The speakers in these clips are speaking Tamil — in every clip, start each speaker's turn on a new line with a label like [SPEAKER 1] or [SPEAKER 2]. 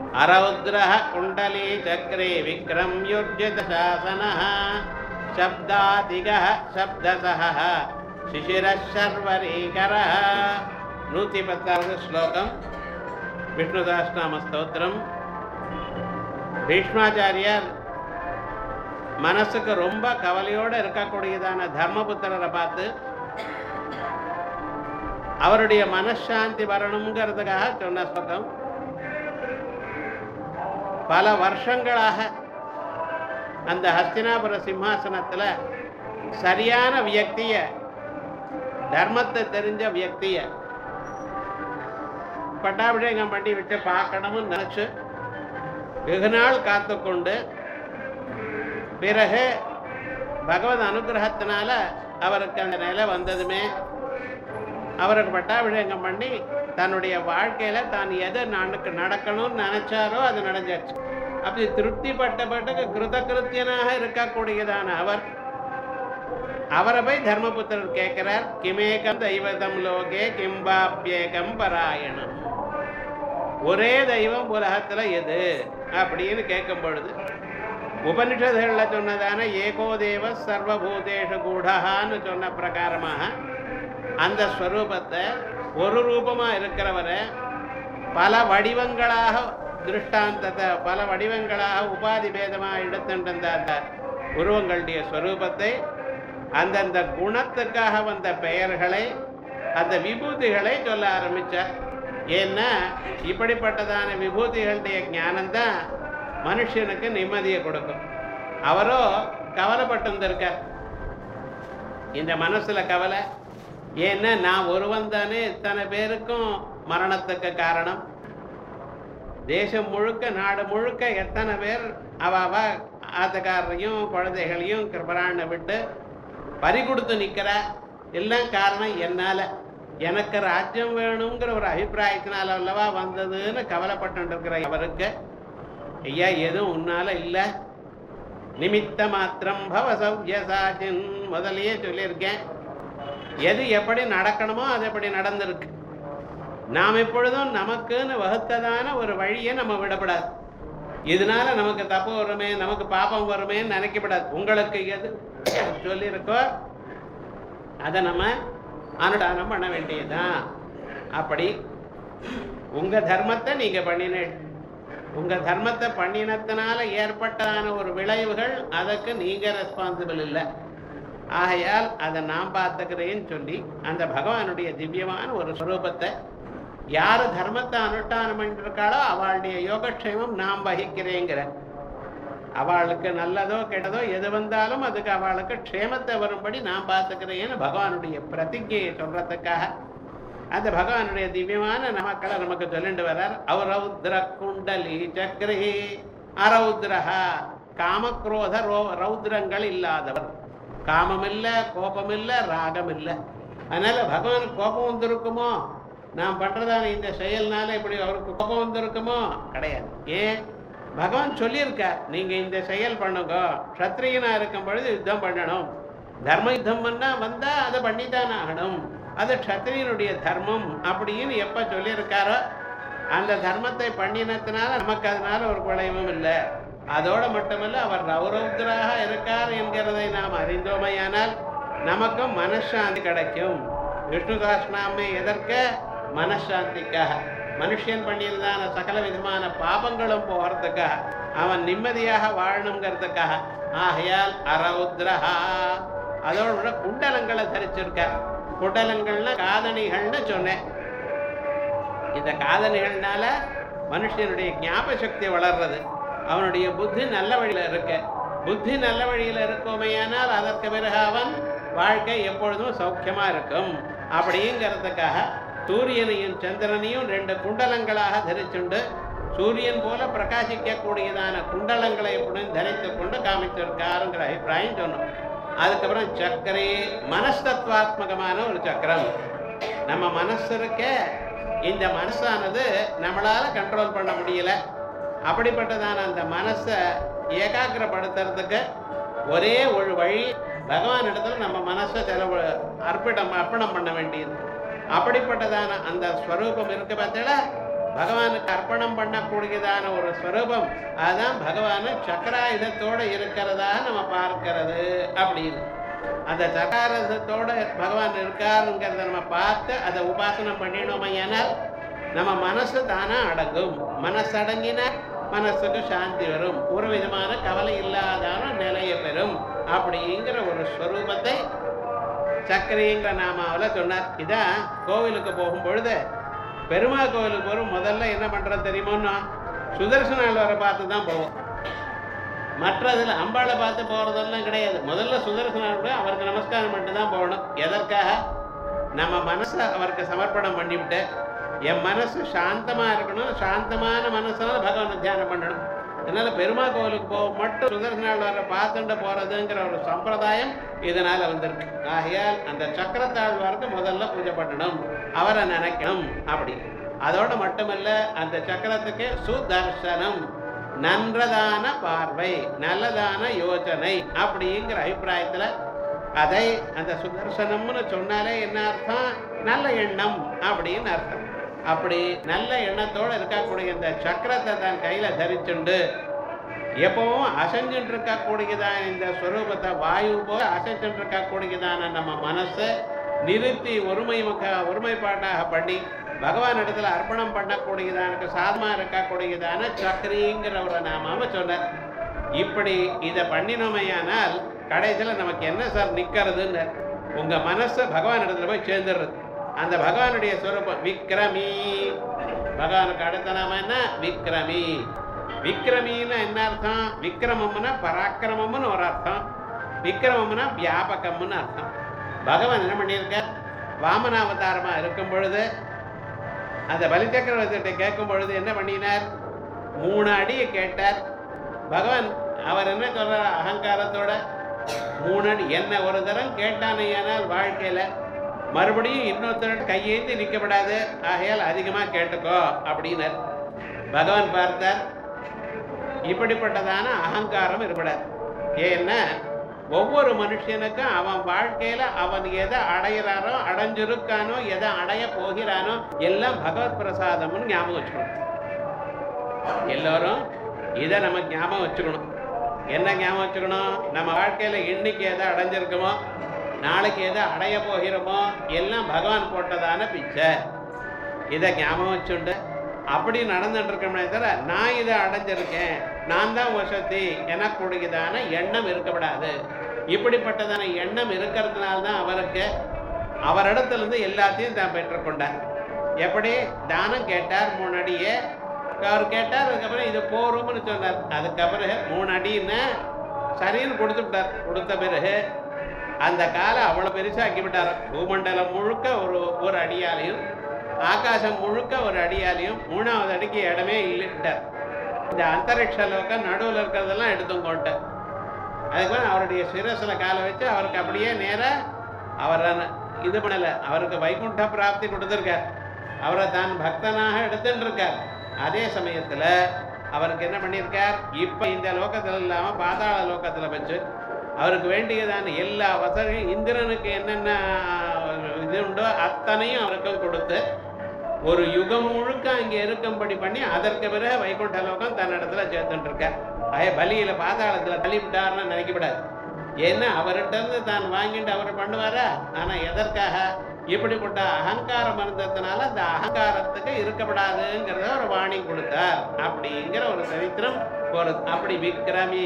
[SPEAKER 1] அரௌத்ரः குண்டலீ சக்கரே விக்ரம்யுர்ஜிதசாசனः शब्दादिगः शब्दसहः शिशिरः शर्वरीकरः நூற்றி பத்தாவது ஸ்லோகம் விஷ்ணு சஹஸ்ரநாம ஸ்தோத்திரம் பீஷ்மாச்சாரியார் மனசுக்கு ரொம்ப கவலையோடு இருக்கக்கூடியதான தர்மபுத்திரரை பார்த்து அவருடைய மனசாந்தி வரணுங்கிறதுக்காக சொன்ன ஸ்லோகம் பல வருஷங்களாக அந்த ஹஸ்தினாபுர சிம்மாசனத்தில் சரியான வியக்திய தர்மத்தை தெரிஞ்ச வியக்திய பட்டாபிஷேகம் பண்ணி விட்டு பார்க்கணும்னு நினச்சி வெகு நாள் காத்துக்கொண்டு பிறகு பகவத் அனுகிரகத்தினால அவருக்கு அந்த நிலை வந்ததுமே அவருக்கு பட்டாபிஷேகம் பண்ணி தன்னுடைய வாழ்க்கையில தான் எது நடக்க நடக்கணும்னு நினைச்சாரோ அது நடந்துச்சு அப்படி திருப்திப்பட்டப்பட்டு கிருதகிருத்தியனாக இருக்கக்கூடியதான அவர் அவரை போய் தர்மபுத்திரர் கேட்கிறார் கிமேகம் தெய்வதம் லோகே கிம்பாப்யேகம் பராயணம் ஒரே தெய்வம் உலகத்துல எது அப்படின்னு கேட்கும் பொழுது உபனிஷதுகள்ல சொன்னதான ஏகோ தேவ சர்வபூதேஷு கூடஹான்னு சொன்ன பிரகாரமாக அந்த ஸ்வரூபத்தை ஒரு ரூபமா இருக்கிறவரை பல வடிவங்களாக திருஷ்டாந்தத்தை பல வடிவங்களாக உபாதி பேதமாக எடுத்துட்டு அந்த உருவங்களுடைய ஸ்வரூபத்தை அந்தந்த குணத்துக்காக வந்த பெயர்களை அந்த விபூதிகளை சொல்ல ஆரம்பிச்சார் ஏன்னா இப்படிப்பட்டதான விபூதிகளுடைய ஞானம்தான் மனுஷனுக்கு நிம்மதியை கொடுக்கும் அவரோ கவலைப்பட்டிருந்திருக்கார் இந்த மனசுல கவலை ஏன்னா நான் ஒருவன் தானே இத்தனை பேருக்கும் மரணத்துக்கு காரணம் தேசம் முழுக்க நாடு முழுக்க எத்தனை பேர் அவ அவ ஆத்தக்காரரையும் குழந்தைகளையும் கிருபரானை விட்டு பறி கொடுத்து நிற்கிறா எல்லாம் காரணம் என்னால் எனக்கு ராஜ்யம் வேணுங்கிற ஒரு அபிப்பிராயத்தினால அல்லவா வந்ததுன்னு கவலைப்பட்டு இருக்கிற அவருக்கு ஐயா எதுவும் உன்னால இல்லை நிமித்த மாத்திரம் பவ சௌஜசாஜின் முதலையே சொல்லியிருக்கேன் எது எப்படி நடக்கணுமோ அது எப்படி நடந்திருக்கு நாம் எப்பொழுதும் நமக்குன்னு வகுத்ததான ஒரு வழியை நம்ம விடப்படாது இதனால நமக்கு தப்பு வருமே நமக்கு பாப்பம் வருமேன்னு நினைக்கப்படாது உங்களுக்கு எது சொல்லியிருக்கோ அதை நம்ம அனுடானம் பண்ண வேண்டியதுதான் அப்படி உங்க தர்மத்தை நீங்க பண்ணினேன் உங்க தர்மத்தை பண்ணினத்தினால ஏற்பட்டதான ஒரு விளைவுகள் அதுக்கு நீங்க ரெஸ்பான்சிபிள் இல்லை ஆகையால் அதை நான் பார்த்துக்கிறேன்னு சொல்லி அந்த பகவானுடைய திவ்யமான ஒரு ஸ்வரூபத்தை யார் தர்மத்தை அனுஷ்டானம் பண்ணிருக்காளோ அவளுடைய யோகக்ஷேமம் நாம் வகிக்கிறேங்கிற அவளுக்கு நல்லதோ கெட்டதோ எது வந்தாலும் அதுக்கு அவளுக்கு க்ஷேமத்தை வரும்படி நான் பார்த்துக்கிறேன்னு பகவானுடைய பிரதிஜையை சொல்றதுக்காக அந்த பகவானுடைய திவ்யமான நமக்களை நமக்கு சொல்லிட்டு வர்றார் அவரௌத்ர குண்டலி சக்கரே அரௌத்ரஹா காமக்ரோத ரோ ரௌத்ரங்கள் இல்லாதவர் காமம் இல்லை கோபம் இல்லை ராகம் இல்லை அதனால பகவான் கோபம் வந்திருக்குமோ நான் பண்றதான இந்த செயல்னால இப்படி அவருக்கு கோபம் வந்திருக்குமோ கிடையாது ஏன் பகவான் சொல்லியிருக்கார் நீங்க இந்த செயல் பண்ணுங்க க்ஷத்ரியனா இருக்கும் பொழுது யுத்தம் பண்ணணும் தர்ம யுத்தம் பண்ணா வந்தா அதை பண்ணித்தான் ஆகணும் அது க்ஷத்ரியனுடைய தர்மம் அப்படின்னு எப்ப சொல்லியிருக்காரோ அந்த தர்மத்தை பண்ணினத்தினால நமக்கு அதனால ஒரு குழைவும் இல்லை அதோட மட்டுமல்ல அவர் ரௌரௌத்ராக இருக்கார் என்கிறதை நாம் அறிந்தோமையானால் நமக்கும் மனசாந்தி கிடைக்கும் விஷ்ணு சாஸ்திரநாமே எதற்க மனசாந்திக்காக மனுஷன் பண்ணியிருந்தான சகல விதமான பாபங்களும் போகிறதுக்காக அவன் நிம்மதியாக வாழணுங்கிறதுக்காக ஆகையால் அரௌத்ரஹா அதோட விட குண்டலங்களை தரிச்சிருக்கார் குண்டலங்கள்னா காதணிகள்னு சொன்னேன் இந்த காதணிகள்னால மனுஷனுடைய ஞாபக சக்தி வளர்றது அவனுடைய புத்தி நல்ல வழியில இருக்க புத்தி நல்ல வழியில இருக்கோமையானால் அதற்கு பிறகு அவன் வாழ்க்கை எப்பொழுதும் சௌக்கியமா இருக்கும் அப்படிங்கிறதுக்காக சூரியனையும் சந்திரனையும் ரெண்டு குண்டலங்களாக தரிச்சுண்டு சூரியன் போல பிரகாசிக்கக்கூடியதான குண்டலங்களை எப்படியும் தரித்து கொண்டு காமிச்சிருக்காருங்கிற அபிப்பிராயம் சொன்னோம் அதுக்கப்புறம் சக்கரே மனஸ்தத்வாத்மகமான ஒரு சக்கரம் நம்ம மனசு இருக்க இந்த மனசானது நம்மளால கண்ட்ரோல் பண்ண முடியல அப்படிப்பட்டதான அந்த மனசை ஏகாகிரப்படுத்துறதுக்கு ஒரே ஒரு வழி பகவான் இடத்துல நம்ம மனசை செலவு அர்ப்பிடம் அர்ப்பணம் பண்ண வேண்டியது அப்படிப்பட்டதான அந்த ஸ்வரூபம் இருக்கு பார்த்தீங்களா பகவானுக்கு அர்ப்பணம் பண்ணக்கூடியதான ஒரு ஸ்வரூபம் அதுதான் பகவான் சக்கராயுதத்தோட இருக்கிறதா நம்ம பார்க்கிறது அப்படின்னு அந்த சக்கராயுதத்தோட பகவான் இருக்காருங்கிறத நம்ம பார்த்து அதை உபாசனம் பண்ணினோமையானால் நம்ம மனசு தானா அடங்கும் மனசு அடங்கினா மனசுக்கு சாந்தி வரும் ஒரு விதமான கவலை இல்லாதான நிலையை பெறும் அப்படிங்கிற ஒரு ஸ்வரூபத்தை சக்கரைங்கிற நாமாவில் சொன்னார் இதான் கோவிலுக்கு போகும் பொழுது பெருமாள் கோவிலுக்கு போகிறோம் முதல்ல என்ன பண்ணுறது தெரியுமோன்னா சுதர்சன ஆழ்வாரை பார்த்து தான் போவோம் மற்றதில் அம்பாளை பார்த்து போகிறதெல்லாம் கிடையாது முதல்ல சுதர்சன ஆழ்வார் அவருக்கு நமஸ்காரம் பண்ணிட்டு தான் போகணும் எதற்காக நம்ம மனசை அவருக்கு சமர்ப்பணம் பண்ணிவிட்டு என் மனசு சாந்தமாக இருக்கணும் சாந்தமான மனசால பகவானை தியானம் பண்ணணும் அதனால பெருமாள் கோவிலுக்கு போக மட்டும் சுதர்சனால் வர பார்த்துட்டு போறதுங்கிற ஒரு சம்பிரதாயம் இதனால வந்திருக்கு ஆகையால் அந்த சக்கரத்தாழ்வாருக்கு முதல்ல பூஜை பண்ணணும் அவரை நினைக்கணும் அப்படி அதோட மட்டுமல்ல அந்த சக்கரத்துக்கு சுதர்சனம் நன்றதான பார்வை நல்லதான யோசனை அப்படிங்கிற அபிப்பிராயத்துல அதை அந்த சுதர்சனம்னு சொன்னாலே என்ன அர்த்தம் நல்ல எண்ணம் அப்படின்னு அர்த்தம் அப்படி நல்ல எண்ணத்தோட இருக்கக்கூடிய இந்த சக்கரத்தை தன் கையில தரிச்சுண்டு எப்பவும் அசைஞ்சுட்டு இருக்கக்கூடியதான இந்த ஸ்வரூபத்தை வாயு போல அசைச்சுட்டு இருக்கக்கூடியதான நம்ம மனசை நிறுத்தி ஒருமை முக ஒருமைப்பாட்டாக பண்ணி பகவான் இடத்துல அர்ப்பணம் பண்ணக்கூடியதானுக்கு சாதமாக இருக்கக்கூடியதான சக்கரிங்கிற ஒரு நாமாவை சொன்னார் இப்படி இதை பண்ணினோமையானால் கடைசியில் நமக்கு என்ன சார் நிற்கிறதுன்னு உங்கள் மனசை பகவான் இடத்துல போய் சேர்ந்துடுறது அந்த பகவானுடைய ஸ்வரூபம் விக்ரமி பகவானுக்கு அடுத்த நாம என்ன விக்ரமி விக்ரமின்னா என்ன அர்த்தம் விக்ரமம்னா பராக்கிரமம்னு ஒரு அர்த்தம் விக்ரமம்னா வியாபகம்னு அர்த்தம் பகவான் என்ன பண்ணியிருக்கார் வாமனாவதாரமா இருக்கும் பொழுது அந்த பலிச்சக்கரவர்த்திட்ட கேட்கும் பொழுது என்ன பண்ணினார் மூணு அடியை கேட்டார் பகவான் அவர் என்ன சொல்றார் அகங்காரத்தோட மூணு அடி என்ன ஒரு தரம் கேட்டானேயானால் வாழ்க்கையில மறுபடியும் இன்னொருத்தர் கையேந்தி நிற்கப்படாது ஆகையால் அதிகமா கேட்டுக்கோ அப்படின்னார் பகவான் பார்த்தார் இப்படிப்பட்டதான அகங்காரம் இருக்கக்கூடாது ஏன்னா ஒவ்வொரு மனுஷனுக்கும் அவன் வாழ்க்கையில அவன் எதை அடையிறானோ அடைஞ்சிருக்கானோ எதை அடைய போகிறானோ எல்லாம் பகவத் பிரசாதம்னு ஞாபகம் வச்சுக்கணும் எல்லோரும் இதை நம்ம ஞாபகம் வச்சுக்கணும் என்ன ஞாபகம் வச்சுக்கணும் நம்ம வாழ்க்கையில இன்னைக்கு எதை அடைஞ்சிருக்கோமோ நாளைக்கு எதை அடைய போகிறோமோ எல்லாம் பகவான் போட்டதான பிச்சை இதை ஞாபகம் வச்சுண்டு அப்படி நடந்துட்டு இருக்கோமே தவிர நான் இதை அடைஞ்சிருக்கேன் நான் தான் வசதி எனக்குடையதான எண்ணம் இருக்கப்படாது இப்படிப்பட்டதான எண்ணம் இருக்கிறதுனால தான் அவருக்கு அவரிடத்திலிருந்து எல்லாத்தையும் தான் பெற்றுக்கொண்டார் எப்படி தானம் கேட்டார் மூணு அடியே அவர் கேட்டார் அதுக்கப்புறம் இது போரும்னு சொன்னார் அதுக்கப்புறம் மூணு அடின்னு சரின்னு கொடுத்து விட்டார் கொடுத்த பிறகு அந்த காலை அவ்வளோ பெருசாக்கி விட்டார் பூமண்டலம் முழுக்க ஒரு ஒரு அடியாலையும் ஆகாசம் முழுக்க ஒரு அடியாலையும் மூணாவது அடிக்கு இடமே இல்லைட்டார் இந்த அந்தரிக்ஷ லோக்கம் நடுவில் இருக்கிறதெல்லாம் எடுத்தும் கொண்டார் அதுக்கு அவருடைய சிரசில் காலை வச்சு அவருக்கு அப்படியே நேராக அவரை இது பண்ணலை அவருக்கு வைகுண்ட பிராப்தி கொடுத்துருக்கார் அவரை தான் பக்தனாக எடுத்துட்டு இருக்கார் அதே சமயத்தில் அவருக்கு என்ன பண்ணியிருக்கார் இப்போ இந்த லோகத்தில் இல்லாமல் பாதாள லோகத்தில் வச்சு அவருக்கு வேண்டியதான எல்லா வசதியும் இந்திரனுக்கு என்னென்ன இது உண்டோ அத்தனையும் அவருக்கும் கொடுத்து ஒரு யுகம் முழுக்க அங்கே இருக்கும்படி பண்ணி அதற்கு பிறகு வைகுண்ட லோகம் தன்னிடத்துல சேர்த்துட்டு இருக்கார் அய பலியில பாதாளத்துல தள்ளிவிட்டார்னு நினைக்கப்படாது ஏன்னா அவர்கிட்ட இருந்து தான் வாங்கிட்டு அவர் பண்ணுவாரா ஆனா எதற்காக இப்படிப்பட்ட அகங்காரம் இருந்ததுனால அந்த அகங்காரத்துக்கு இருக்கப்படாதுங்கிறத ஒரு வாணி கொடுத்தார் அப்படிங்கிற ஒரு சரித்திரம் ஒரு அப்படி விக்ரமி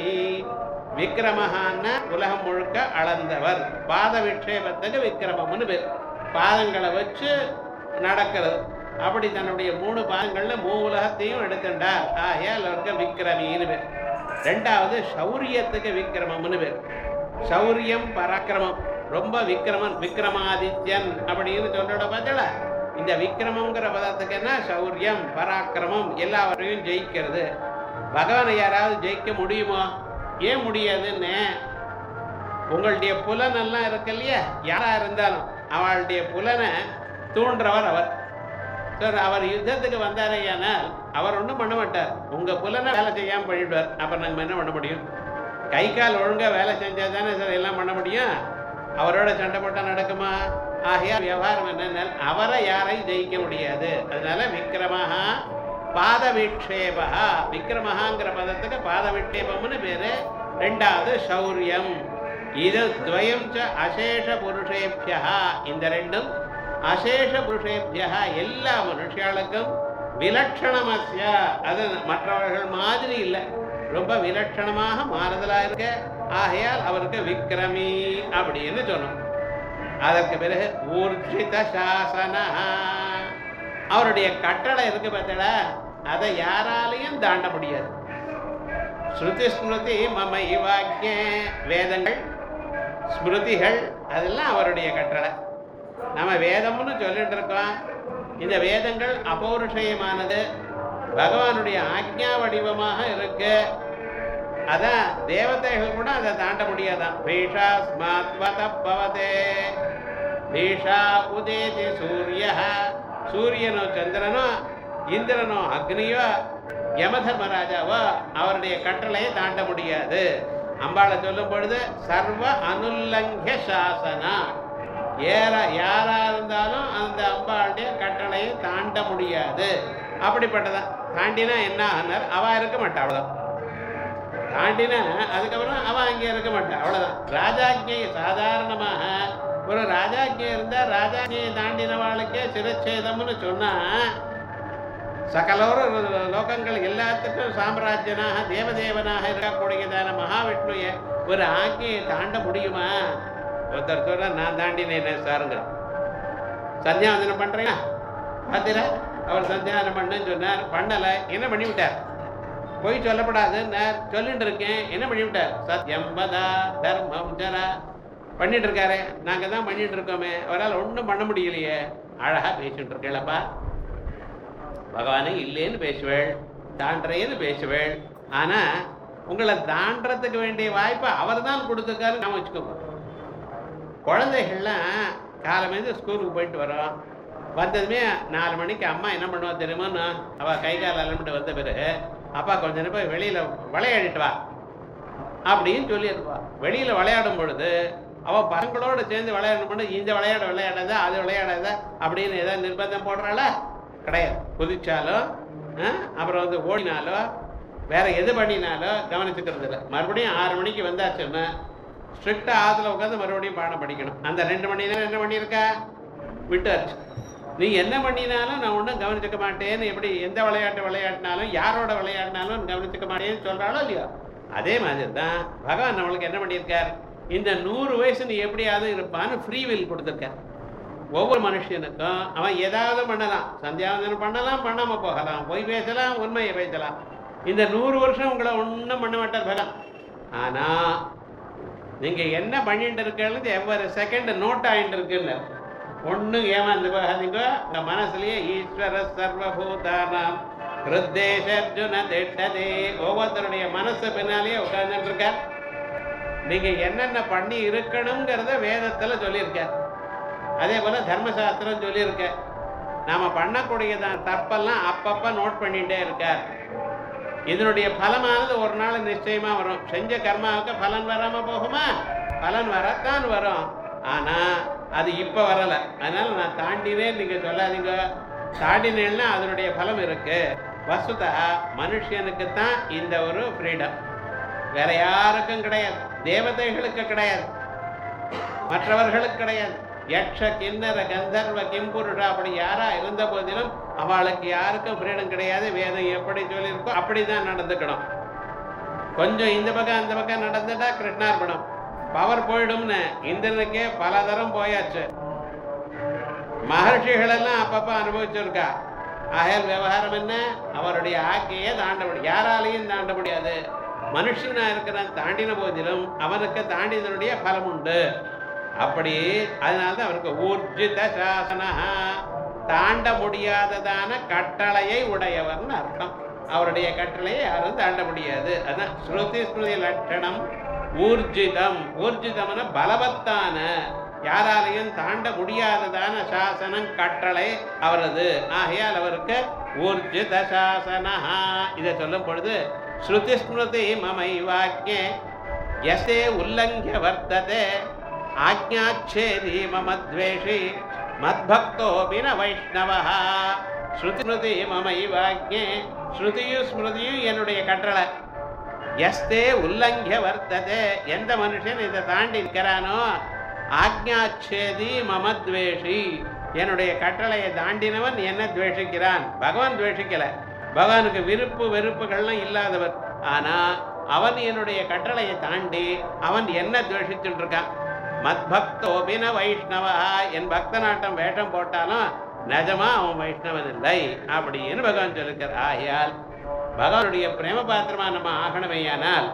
[SPEAKER 1] விக்ரமஹான்னா உலகம் முழுக்க அளந்தவர் பாத விக்ஷேபத்துக்கு விக்ரமம்னு பேர் பாதங்களை வச்சு நடக்கிறது அப்படி தன்னுடைய மூணு பாதங்கள்ல மூ உலகத்தையும் எடுத்துட்டார் ஆகையால் அவருக்கு விக்ரமின்னு பேர் ரெண்டாவது சௌரியத்துக்கு விக்ரமம்னு பேர் சௌரியம் பராக்கிரமம் ரொம்ப விக்ரமன் விக்ரமாதித்யன் அப்படின்னு சொல்றோட பார்த்தல இந்த விக்ரமங்கிற பதத்துக்கு என்ன சௌரியம் பராக்கிரமம் எல்லாவற்றையும் ஜெயிக்கிறது பகவானை யாராவது ஜெயிக்க முடியுமோ ஏன் முடியாதுன்னு உங்களுடைய புலன் எல்லாம் இருக்கு இல்லையா யாரா இருந்தாலும் அவளுடைய புலனை தூண்டுறவர் அவர் சார் அவர் யுத்தத்துக்கு வந்தாரேயானால் அவர் ஒன்றும் பண்ண மாட்டார் உங்க புலனை வேலை செய்யாமல் பண்ணிவிடுவார் அப்போ நம்ம என்ன பண்ண முடியும் கை கால் ஒழுங்கா வேலை செஞ்சா தானே சார் எல்லாம் பண்ண முடியும் அவரோட சண்டை போட்டால் நடக்குமா ஆகையால் விவகாரம் என்னன்னா அவரை யாரையும் ஜெயிக்க முடியாது அதனால விக்ரமஹா பாத விக்ஷேபா விக்ரமஹாங்கிற பதத்துக்கு பாத விக்ஷேபம்னு பேரு ரெண்டாவது சௌரியம் இது துவயம் ச அசேஷ புருஷேபியா இந்த ரெண்டும் அசேஷ புருஷேபியா எல்லா மனுஷாளுக்கும் விலட்சணமஸ்ய அது மற்றவர்கள் மாதிரி இல்லை ரொம்ப விலட்சணமாக மாறுதலா இருக்க ஆகையால் அவருக்கு விக்ரமி அப்படின்னு சொன்னோம் அதற்கு பிறகு ஊர்ஜித சாசன அவருடைய கட்டளை இருக்கு பார்த்தடா அதை யாராலையும் தாண்ட முடியாது ஸ்ருதி ஸ்மிருதி மம இவாக்கிய வேதங்கள் ஸ்மிருதிகள் அதெல்லாம் அவருடைய கட்டளை நம்ம வேதம்னு சொல்லிட்டு இருக்கோம் இந்த வேதங்கள் அபௌருஷயமானது பகவானுடைய ஆக்ஞா வடிவமாக இருக்கு அதான் தேவதைகள் கூட அதை தாண்ட முடியாதான் பீஷா ஸ்மாத்வத பவதே பீஷா உதேதி சூரிய சூரியனோ சந்திரனோ இந்திரனோ அக்னியோ யமதர்மராஜாவோ அவருடைய கட்டளையை தாண்ட முடியாது அம்பாளை சொல்லும் பொழுது சர்வ அனுல்லங்கிய சாசனா ஏற யாரா இருந்தாலும் அந்த அம்பாளுடைய கட்டளையை தாண்ட முடியாது அப்படிப்பட்டதான் தாண்டினா என்ன ஆனார் அவ இருக்க மாட்டா அவ்வளவுதான் தாண்டினா அதுக்கப்புறம் அவ அங்கே இருக்க மாட்டா அவ்வளவுதான் ராஜாஜ்ஞை சாதாரணமாக ஒரு ராஜாஜ்ஞை இருந்தா ராஜாஜ்ஞையை தாண்டினவாளுக்கே சிரச்சேதம்னு சொன்னா சகலோர லோகங்கள் எல்லாத்துக்கும் சாம்ராஜ்யனாக தேவதேவனாக இருக்கக்கூடியதான மகாவிஷ்ணுய ஒரு ஆజ్ఞையை தாண்ட முடியுமா ஒருத்தர் சொன்னா நான் தாண்டினேன் சாருங்க சந்தியாவந்தனம் பண்றீங்களா பார்த்தீங்களா அவர் சந்தியாவந்தனம் பண்ணுன்னு சொன்னார் பண்ணல என்ன பண்ணி விட்டார் பொய் சொல்லப்படாதுன்னார் சொல்லிட்டு இருக்கேன் என்ன பண்ணி விட்டார் சத்யம் பதா தர்மம் ஜரா பண்ணிட்டு இருக்காரு நாங்க தான் பண்ணிட்டு இருக்கோமே அவரால் ஒன்றும் பண்ண முடியலையே அழகா பேசிட்டு இருக்கேளப்பா பகவானே இல்லைன்னு பேசுவேள் தாண்டறேன்னு பேசுவேள் ஆனா உங்களை தாண்டறதுக்கு வேண்டிய வாய்ப்பை அவர் தான் கொடுத்துருக்காரு நாம வச்சுக்கோங்க குழந்தைகள்லாம் காலமேந்து ஸ்கூலுக்கு போயிட்டு வரோம் வந்ததுமே நாலு மணிக்கு அம்மா என்ன பண்ணுவா தெரியுமா அவள் கை கால் அலம்பிட்டு வந்த பிறகு அப்பா கொஞ்ச நேரம் போய் வெளியில் விளையாடிட்டு வா அப்படின்னு சொல்லியிருப்பா வெளியில் விளையாடும் பொழுது அவள் பசங்களோட சேர்ந்து விளையாடும் பொழுது இந்த விளையாட விளையாடாத அது விளையாடாத அப்படின்னு ஏதாவது நிர்பந்தம் போடுறாளா கிடையாது குதிச்சாலோ ஆ, அப்புறம் வந்து ஓடினாலோ வேற எது பண்ணினாலோ கவனிச்சுக்கிறது இல்லை மறுபடியும் ஆறு மணிக்கு வந்தாச்சுன்னா ஸ்ட்ரிக்டாக ஆற்றுல உட்காந்து மறுபடியும் பாடம் படிக்கணும் அந்த ரெண்டு மணி நேரம் என்ன பண்ணியிருக்கா விட்டாச்சு நீ என்ன பண்ணினாலும் நான் ஒன்றும் கவனிச்சுக்க மாட்டேன்னு எப்படி எந்த விளையாட்டு விளையாடினாலும் யாரோட விளையாடினாலும் கவனிச்சுக்க மாட்டேன்னு சொல்கிறாளோ இல்லையோ அதே மாதிரி தான் பகவான் நம்மளுக்கு என்ன பண்ணியிருக்கார் இந்த நூறு வயசு நீ எப்படியாவது இருப்பான்னு ஃப்ரீ வில் கொடுத்துருக்கார் ஒவ்வொரு மனுஷனுக்கும் அவன் ஏதாவது பண்ணலாம் சந்தியாவந்தனம் பண்ணலாம் பண்ணாம போகலாம் பொய் பேசலாம் உண்மையை பேசலாம் இந்த நூறு வருஷம் உங்களை ஒன்றும் பண்ண மாட்டார் பலம் ஆனா நீங்க என்ன பண்ணிட்டு இருக்கீங்க எவ்வளவு செகண்ட் நோட் ஆயிட்டு இருக்குன்னு ஒண்ணும் ஏமாந்து போகாதீங்க உங்க மனசுலயே ஈஸ்வர சர்வபூதானாம் ஹிருத்தேஷர்ஜுன திட்டதே ஒவ்வொருத்தருடைய மனசு பின்னாலேயே உட்கார்ந்துட்டு இருக்கார் நீங்க என்னென்ன பண்ணி இருக்கணுங்கிறத வேதத்துல சொல்லியிருக்கார் அதே போல தர்மசாஸ்திரம் சொல்லியிருக்க நாம பண்ணக்கூடியதான் தப்பெல்லாம் அப்பப்ப நோட் பண்ணிட்டே இருக்கார் இதனுடைய பலமானது ஒரு நாள் நிச்சயமா வரும் செஞ்ச கர்மாவுக்கு பலன் வராம போகுமா பலன் வரத்தான் வரும் ஆனா அது இப்ப வரல அதனால நான் தாண்டினேன் நீங்க சொல்லாதீங்க தாண்டினேன்னா அதனுடைய பலம் இருக்கு வசுதா மனுஷனுக்கு தான் இந்த ஒரு ஃப்ரீடம் வேற யாருக்கும் கிடையாது தேவதைகளுக்கு கிடையாது மற்றவர்களுக்கு கிடையாது யக்ஷ கிண்ணற கந்தர்வ கிம்புருஷா அப்படி யாரா இருந்த போதிலும் அவளுக்கு யாருக்கும் ஃப்ரீடம் கிடையாது வேதம் எப்படி சொல்லியிருக்கோ அப்படிதான் நடந்துக்கணும் கொஞ்சம் இந்த பக்கம் அந்த பக்கம் நடந்துட்டா கிருஷ்ணார்பணம் பவர் போயிடும்னு இந்திரனுக்கே பல தரம் போயாச்சு மகர்ஷிகள் எல்லாம் அப்பப்ப அனுபவிச்சிருக்கா ஆகையால் விவகாரம் என்ன அவருடைய ஆக்கையை தாண்ட முடியும் யாராலையும் தாண்ட முடியாது மனுஷனா இருக்கிறான் தாண்டின போதிலும் அவனுக்கு தாண்டினனுடைய பலம் உண்டு அப்படி அதனால்தான் அவருக்கு ஊர்ஜித சாசனா தாண்ட முடியாததான கட்டளையை உடையவர்னு அர்த்தம் அவருடைய கட்டளையை யாரும் தாண்ட முடியாது அதான் ஸ்ருதி ஸ்மிருதி லட்சணம் ஊர்ஜிதம் ஊர்ஜிதம்னா பலவத்தான யாராலையும் தாண்ட முடியாததான சாசனம் கட்டளை அவரது ஆகையால் அவருக்கு ஊர்ஜித சாசனா இதை சொல்லும் பொழுது ஸ்ருதி ஸ்மிருதி மமை வாக்கிய எசே உல்லங்கிய வர்த்ததே ஆஜ்ஞாச்சேதி மம துவேஷி மத்பக்தோபி ந வைஷ்ணவः ஸ்ருதி ஸ்மிருதி மம இவாக்ஞே ஸ்ருதியும் ஸ்மிருதியும் என்னுடைய கட்டளை எஸ்தே உல்லங்கிய வர்த்ததே எந்த மனுஷன் இதை தாண்டி இருக்கிறானோ ஆக்ஞாச்சேதி மம துவேஷி என்னுடைய கட்டளையை தாண்டினவன் என்ன துவேஷிக்கிறான் பகவான் துவேஷிக்கல பகவானுக்கு விருப்பு வெறுப்புகள்லாம் இல்லாதவர் ஆனா அவன் என்னுடைய கட்டளையை தாண்டி அவன் என்ன துவேஷிச்சுட்டு இருக்கான் மத்பக்தோபின வைஷ்ணவா என் பக்தனாட்டம் வேஷம் போட்டாலும் நிஜமா அவன் வைஷ்ணவன் இல்லை அப்படின்னு பகவான் சொல்லிருக்கார் ஆகையால் பகவானுடைய பிரேம பாத்திரமா நம்ம ஆகணுமேயானால்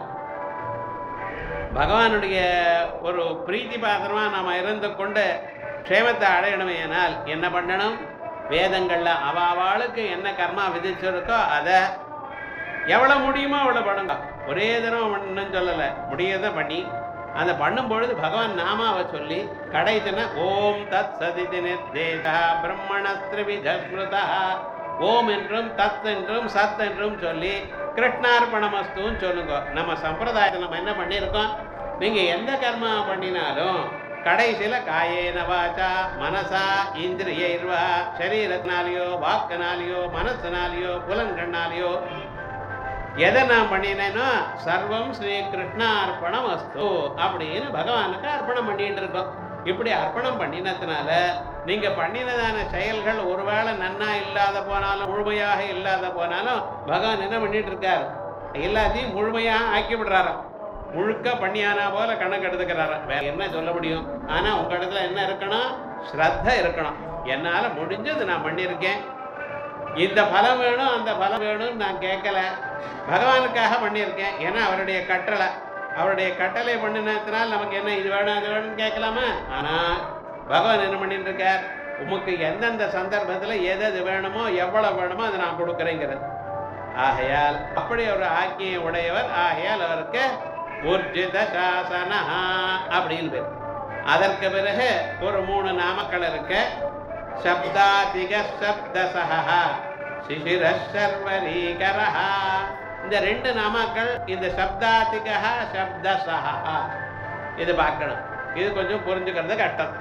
[SPEAKER 1] பகவானுடைய ஒரு பிரீத்தி பாத்திரமா நாம இருந்து கொண்டு க்ஷேமத்தை அடையணுமேயானால் என்ன பண்ணணும் வேதங்கள்ல அவ அவளுக்கு என்ன கர்மா விதிச்சிருக்கோ அதை எவ்வளவு முடியுமோ அவ்வளவு பண்ணுங்க ஒரே தரம் பண்ணணும்னு சொல்லலை முடியதை பண்ணி அந்த பண்ணும் பொழுது பகவான் நாமாவை சொல்லி கடைசினா ஓம் தத் சதிதி நிர்தேசா பிரம்மணஸ்திரிவித ஸ்மிருதா ஓம் என்றும் தத் என்றும் சத் என்றும் சொல்லி கிருஷ்ணார்பணமஸ்துன்னு சொல்லுங்க நம்ம சம்பிரதாயத்தில் நம்ம என்ன பண்ணியிருக்கோம் நீங்க எந்த கர்மா பண்ணினாலும் கடைசியில காயேன வாச்சா மனசா இந்திரியர்வா சரீரத்தினாலேயோ வாக்குனாலேயோ மனசுனாலேயோ புலன்கண்ணாலேயோ எதை நான் பண்ணினேனோ சர்வம் ஸ்ரீ கிருஷ்ண அர்ப்பணம் அஸ்து அப்படின்னு பகவானுக்கு அர்ப்பணம் பண்ணிட்டு இருக்கோம் இப்படி அர்ப்பணம் பண்ணினதுனால நீங்க பண்ணினதான செயல்கள் ஒருவேளை நன்னா இல்லாத போனாலும் முழுமையாக இல்லாத போனாலும் பகவான் என்ன பண்ணிட்டு இருக்காரு எல்லாத்தையும் முழுமையாக ஆக்கி விடுறாராம் முழுக்க பண்ணியானா போல கணக்கு எடுத்துக்கிறாராம் வேற என்ன சொல்ல முடியும் ஆனா உங்க இடத்துல என்ன இருக்கணும் ஸ்ரத்த இருக்கணும் என்னால முடிஞ்சது நான் பண்ணியிருக்கேன் இந்த பலம் வேணும் அந்த பலம் வேணும்னு நான் கேட்கல பகவானுக்காக பண்ணியிருக்கேன் ஏன்னா அவருடைய கட்டளை அவருடைய கட்டளை பண்ணினதுனால நமக்கு என்ன இது வேணும் அது வேணும்னு கேட்கலாமா ஆனா பகவான் என்ன பண்ணிட்டு இருக்கார் உமக்கு எந்தெந்த சந்தர்ப்பத்துல எது எது வேணுமோ எவ்வளவு வேணுமோ அதை நான் கொடுக்குறேங்கிறது ஆகையால் அப்படி ஒரு ஆக்கிய உடையவர் ஆகையால் அவருக்கு ஊர்ஜித சாசனா அப்படின்னு பேர் அதற்கு பிறகு ஒரு மூணு நாமக்கள் இருக்கு சப்தாதிக சப்தசஹ சிசிர சர்வரீகரஹ இந்த ரெண்டு நாமாக்கள் இந்த சப்தாதிக சப்தசஹ இது பார்க்கணும் இது கொஞ்சம் புரிஞ்சுக்கிறது கஷ்டம்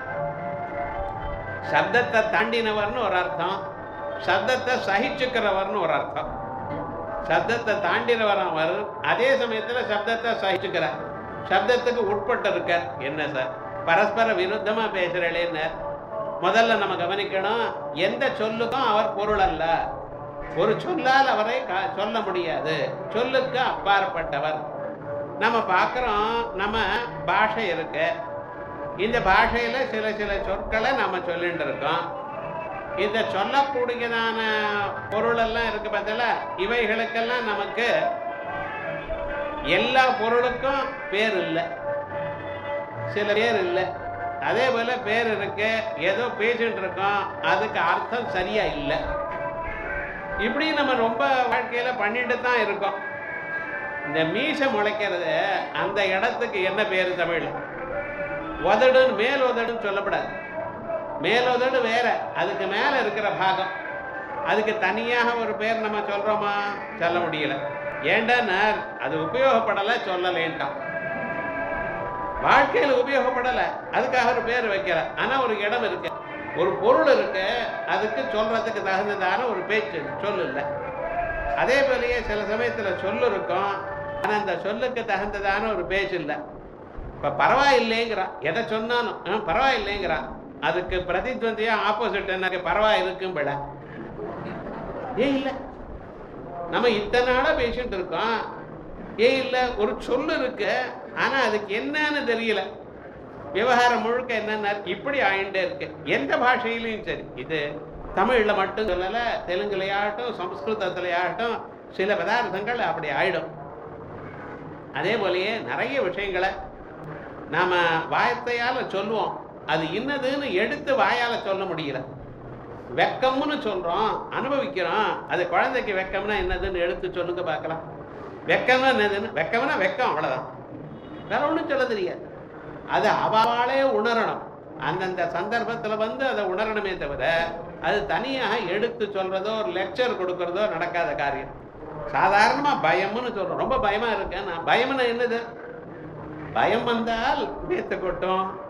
[SPEAKER 1] சப்தத்தை தாண்டினவர்னு ஒரு அர்த்தம் சப்தத்தை சகிச்சுக்கிறவர்னு ஒரு அர்த்தம் சப்தத்தை தாண்டினவர் அவர் அதே சமயத்துல சப்தத்தை சகிச்சுக்கிறார் சப்தத்துக்கு உட்பட்டு இருக்கார் என்ன சார் பரஸ்பர விருத்தமா பேசுறேன்னு முதல்ல நம்ம கவனிக்கணும் எந்த சொல்லுக்கும் அவர் பொருள் அல்ல ஒரு சொல்லால் அவரை கா- சொல்ல முடியாது சொல்லுக்கு அப்பாற்பட்டவர் நம்ம பார்க்குறோம் நம்ம பாஷை இருக்கு இந்த பாஷையில சில சில சொற்களை நம்ம சொல்லிட்டு இருக்கோம் இந்த சொல்லக்கூடியதான பொருள் எல்லாம் இருக்கு பார்த்தல இவைகளுக்கெல்லாம் நமக்கு எல்லா பொருளுக்கும் பேர் இல்லை சில பேர் இல்லை அதே போல பேர் இருக்கு ஏதோ பேசிட்டு இருக்கோம் அதுக்கு அர்த்தம் சரியா இல்லை இப்படி நம்ம ரொம்ப வாழ்க்கையில பண்ணிட்டு தான் இருக்கோம் இந்த மீசை முளைக்கிறது அந்த இடத்துக்கு என்ன பேர் தமிழ்ல உதடுன்னு மேல் உதடுன்னு சொல்லப்படாது மேல் உதடு வேற அதுக்கு மேல இருக்கிற பாகம் அதுக்கு தனியாக ஒரு பேர் நம்ம சொல்றோமா சொல்ல முடியல ஏண்டா அது உபயோகப்படலை சொல்லலேன்ட்டான் வாழ்க்கையில உபயோகப்படலை அதுக்காக ஒரு பேர் வைக்கல ஆனா ஒரு இடம் இருக்கு ஒரு பொருள் இருக்கு அதுக்கு சொல்றதுக்கு தகுந்ததான ஒரு பேச்சு சொல் இல்லை அதே போலயே சில சமயத்துல சொல்லு இருக்கும் ஆனா அந்த சொல்லுக்கு தகுந்ததான ஒரு பேச்சு இல்லை இப்ப பரவாயில்லைங்கிறான் எதை சொன்னாலும் ஆ, பரவாயில்லைங்கிறான் அதுக்கு பிரதித்வந்தியா ஆப்போசிட் எனக்கு பரவாயில்லைக்கும் பிழை ஏன் இல்லை நம்ம இத்தனை நாளா பேசிட்டு இருக்கோம் ஏன் இல்லை ஒரு சொல்லு இருக்கு ஆனா அதுக்கு என்னன்னு தெரியல விவகாரம் முழுக்க என்னன்னா இப்படி ஆயிண்டே இருக்கு எந்த பாஷையிலையும் சரி இது தமிழ்ல மட்டும் சொல்லல தெலுங்குலையாகட்டும் சம்ஸ்கிருதத்திலையாகட்டும் சில பதார்த்தங்கள் அப்படி ஆயிடும் அதே போலயே நிறைய விஷயங்களை நாம வார்த்தையால சொல்லுவோம் அது இன்னதுன்னு எடுத்து வாயால சொல்ல முடியல வெக்கம்னு சொல்றோம் அனுபவிக்கிறோம் அது குழந்தைக்கு வெக்கம்னா என்னதுன்னு எடுத்து சொல்லுங்க பார்க்கலாம் வெக்கம்னா என்னதுன்னு வெக்கம்னா வெக்கம் அவ்வளவுதான் வேற ஒண்ணும் சொல்ல தெரியாது அது அவளே உணரணும் அந்தந்த சந்தர்ப்பத்துல வந்து அதை உணரணுமே தவிர அது தனியாக எடுத்து சொல்றதோ ஒரு லெக்சர் கொடுக்கறதோ நடக்காத காரியம் சாதாரணமா பயம்னு சொல்றோம் ரொம்ப பயமா இருக்கேன் நான் பயம்னா என்னது பயம் வந்தால் வேத்து கொட்டும்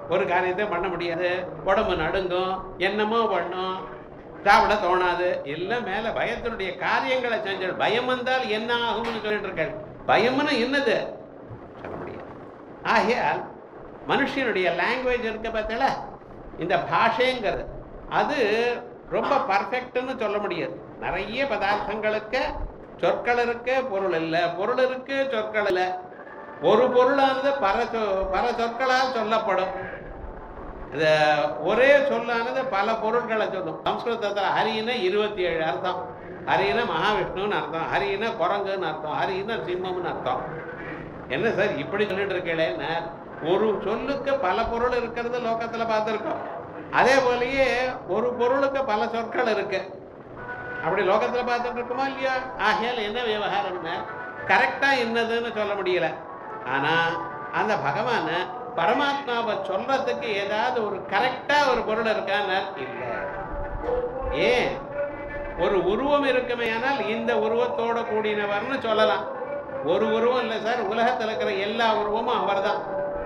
[SPEAKER 1] ஒரு காரியத்தை பண்ண முடியாது உடம்பு நடுங்கும் என்னமோ பண்ணும் சாப்பிட தோணாது எல்லாம் மேல பயத்தினுடைய காரியங்களை செஞ்சு பயம் வந்தால் என்ன ஆகும்னு சொல்லிட்டு இருக்காள் பயம்னு என்னது சொல்ல முடியாது ஆகையால் மனுஷனுடைய லாங்குவேஜ் இருக்க பார்த்தல இந்த பாஷைங்கிறது அது ரொம்ப பர்ஃபெக்ட்னு சொல்ல முடியாது நிறைய பதார்த்தங்களுக்கு சொற்கள் இருக்கு பொருள் இல்லை பொருள் இருக்கு சொற்கள் இல்லை ஒரு பொருளானது பர சொ- பல சொற்களால் சொல்லப்படும் இந்த ஒரே சொல்லானது பல பொருட்களை சொல்லும் சம்ஸ்கிருதத்தில் ஹரின்னா இருபத்தி ஏழு அர்த்தம் ஹரின்னா மகாவிஷ்ணுன்னு அர்த்தம் ஹரின்னா குரங்குன்னு அர்த்தம் ஹரின்னா சிம்மம்னு அர்த்தம் என்ன சார் இப்படி சொல்லிட்டு இருக்கேன்னு ஒரு சொல்லுக்கு பல பொருள் இருக்கிறது லோகத்துல பார்த்துருக்கோம் அதே போலயே ஒரு பொருளுக்கு பல சொற்கள் இருக்கு அப்படி லோகத்துல பார்த்துட்டு இருக்கோமா இல்லையா ஆகையால் என்ன விவகாரம்னா கரெக்டா என்னதுன்னு சொல்ல முடியல ஆனா அந்த பகவான பரமாத்மாவை சொல்றதுக்கு ஏதாவது ஒரு கரெக்டா ஒரு பொருள் இருக்கான்னு இல்ல ஏன் ஒரு உருவம் இருக்குமே ஆனால் இந்த உருவத்தோட கூடினவர்னு சொல்லலாம் ஒரு உருவம் இல்லை சார் உலகத்தில் இருக்கிற எல்லா உருவமும் அவர்தான்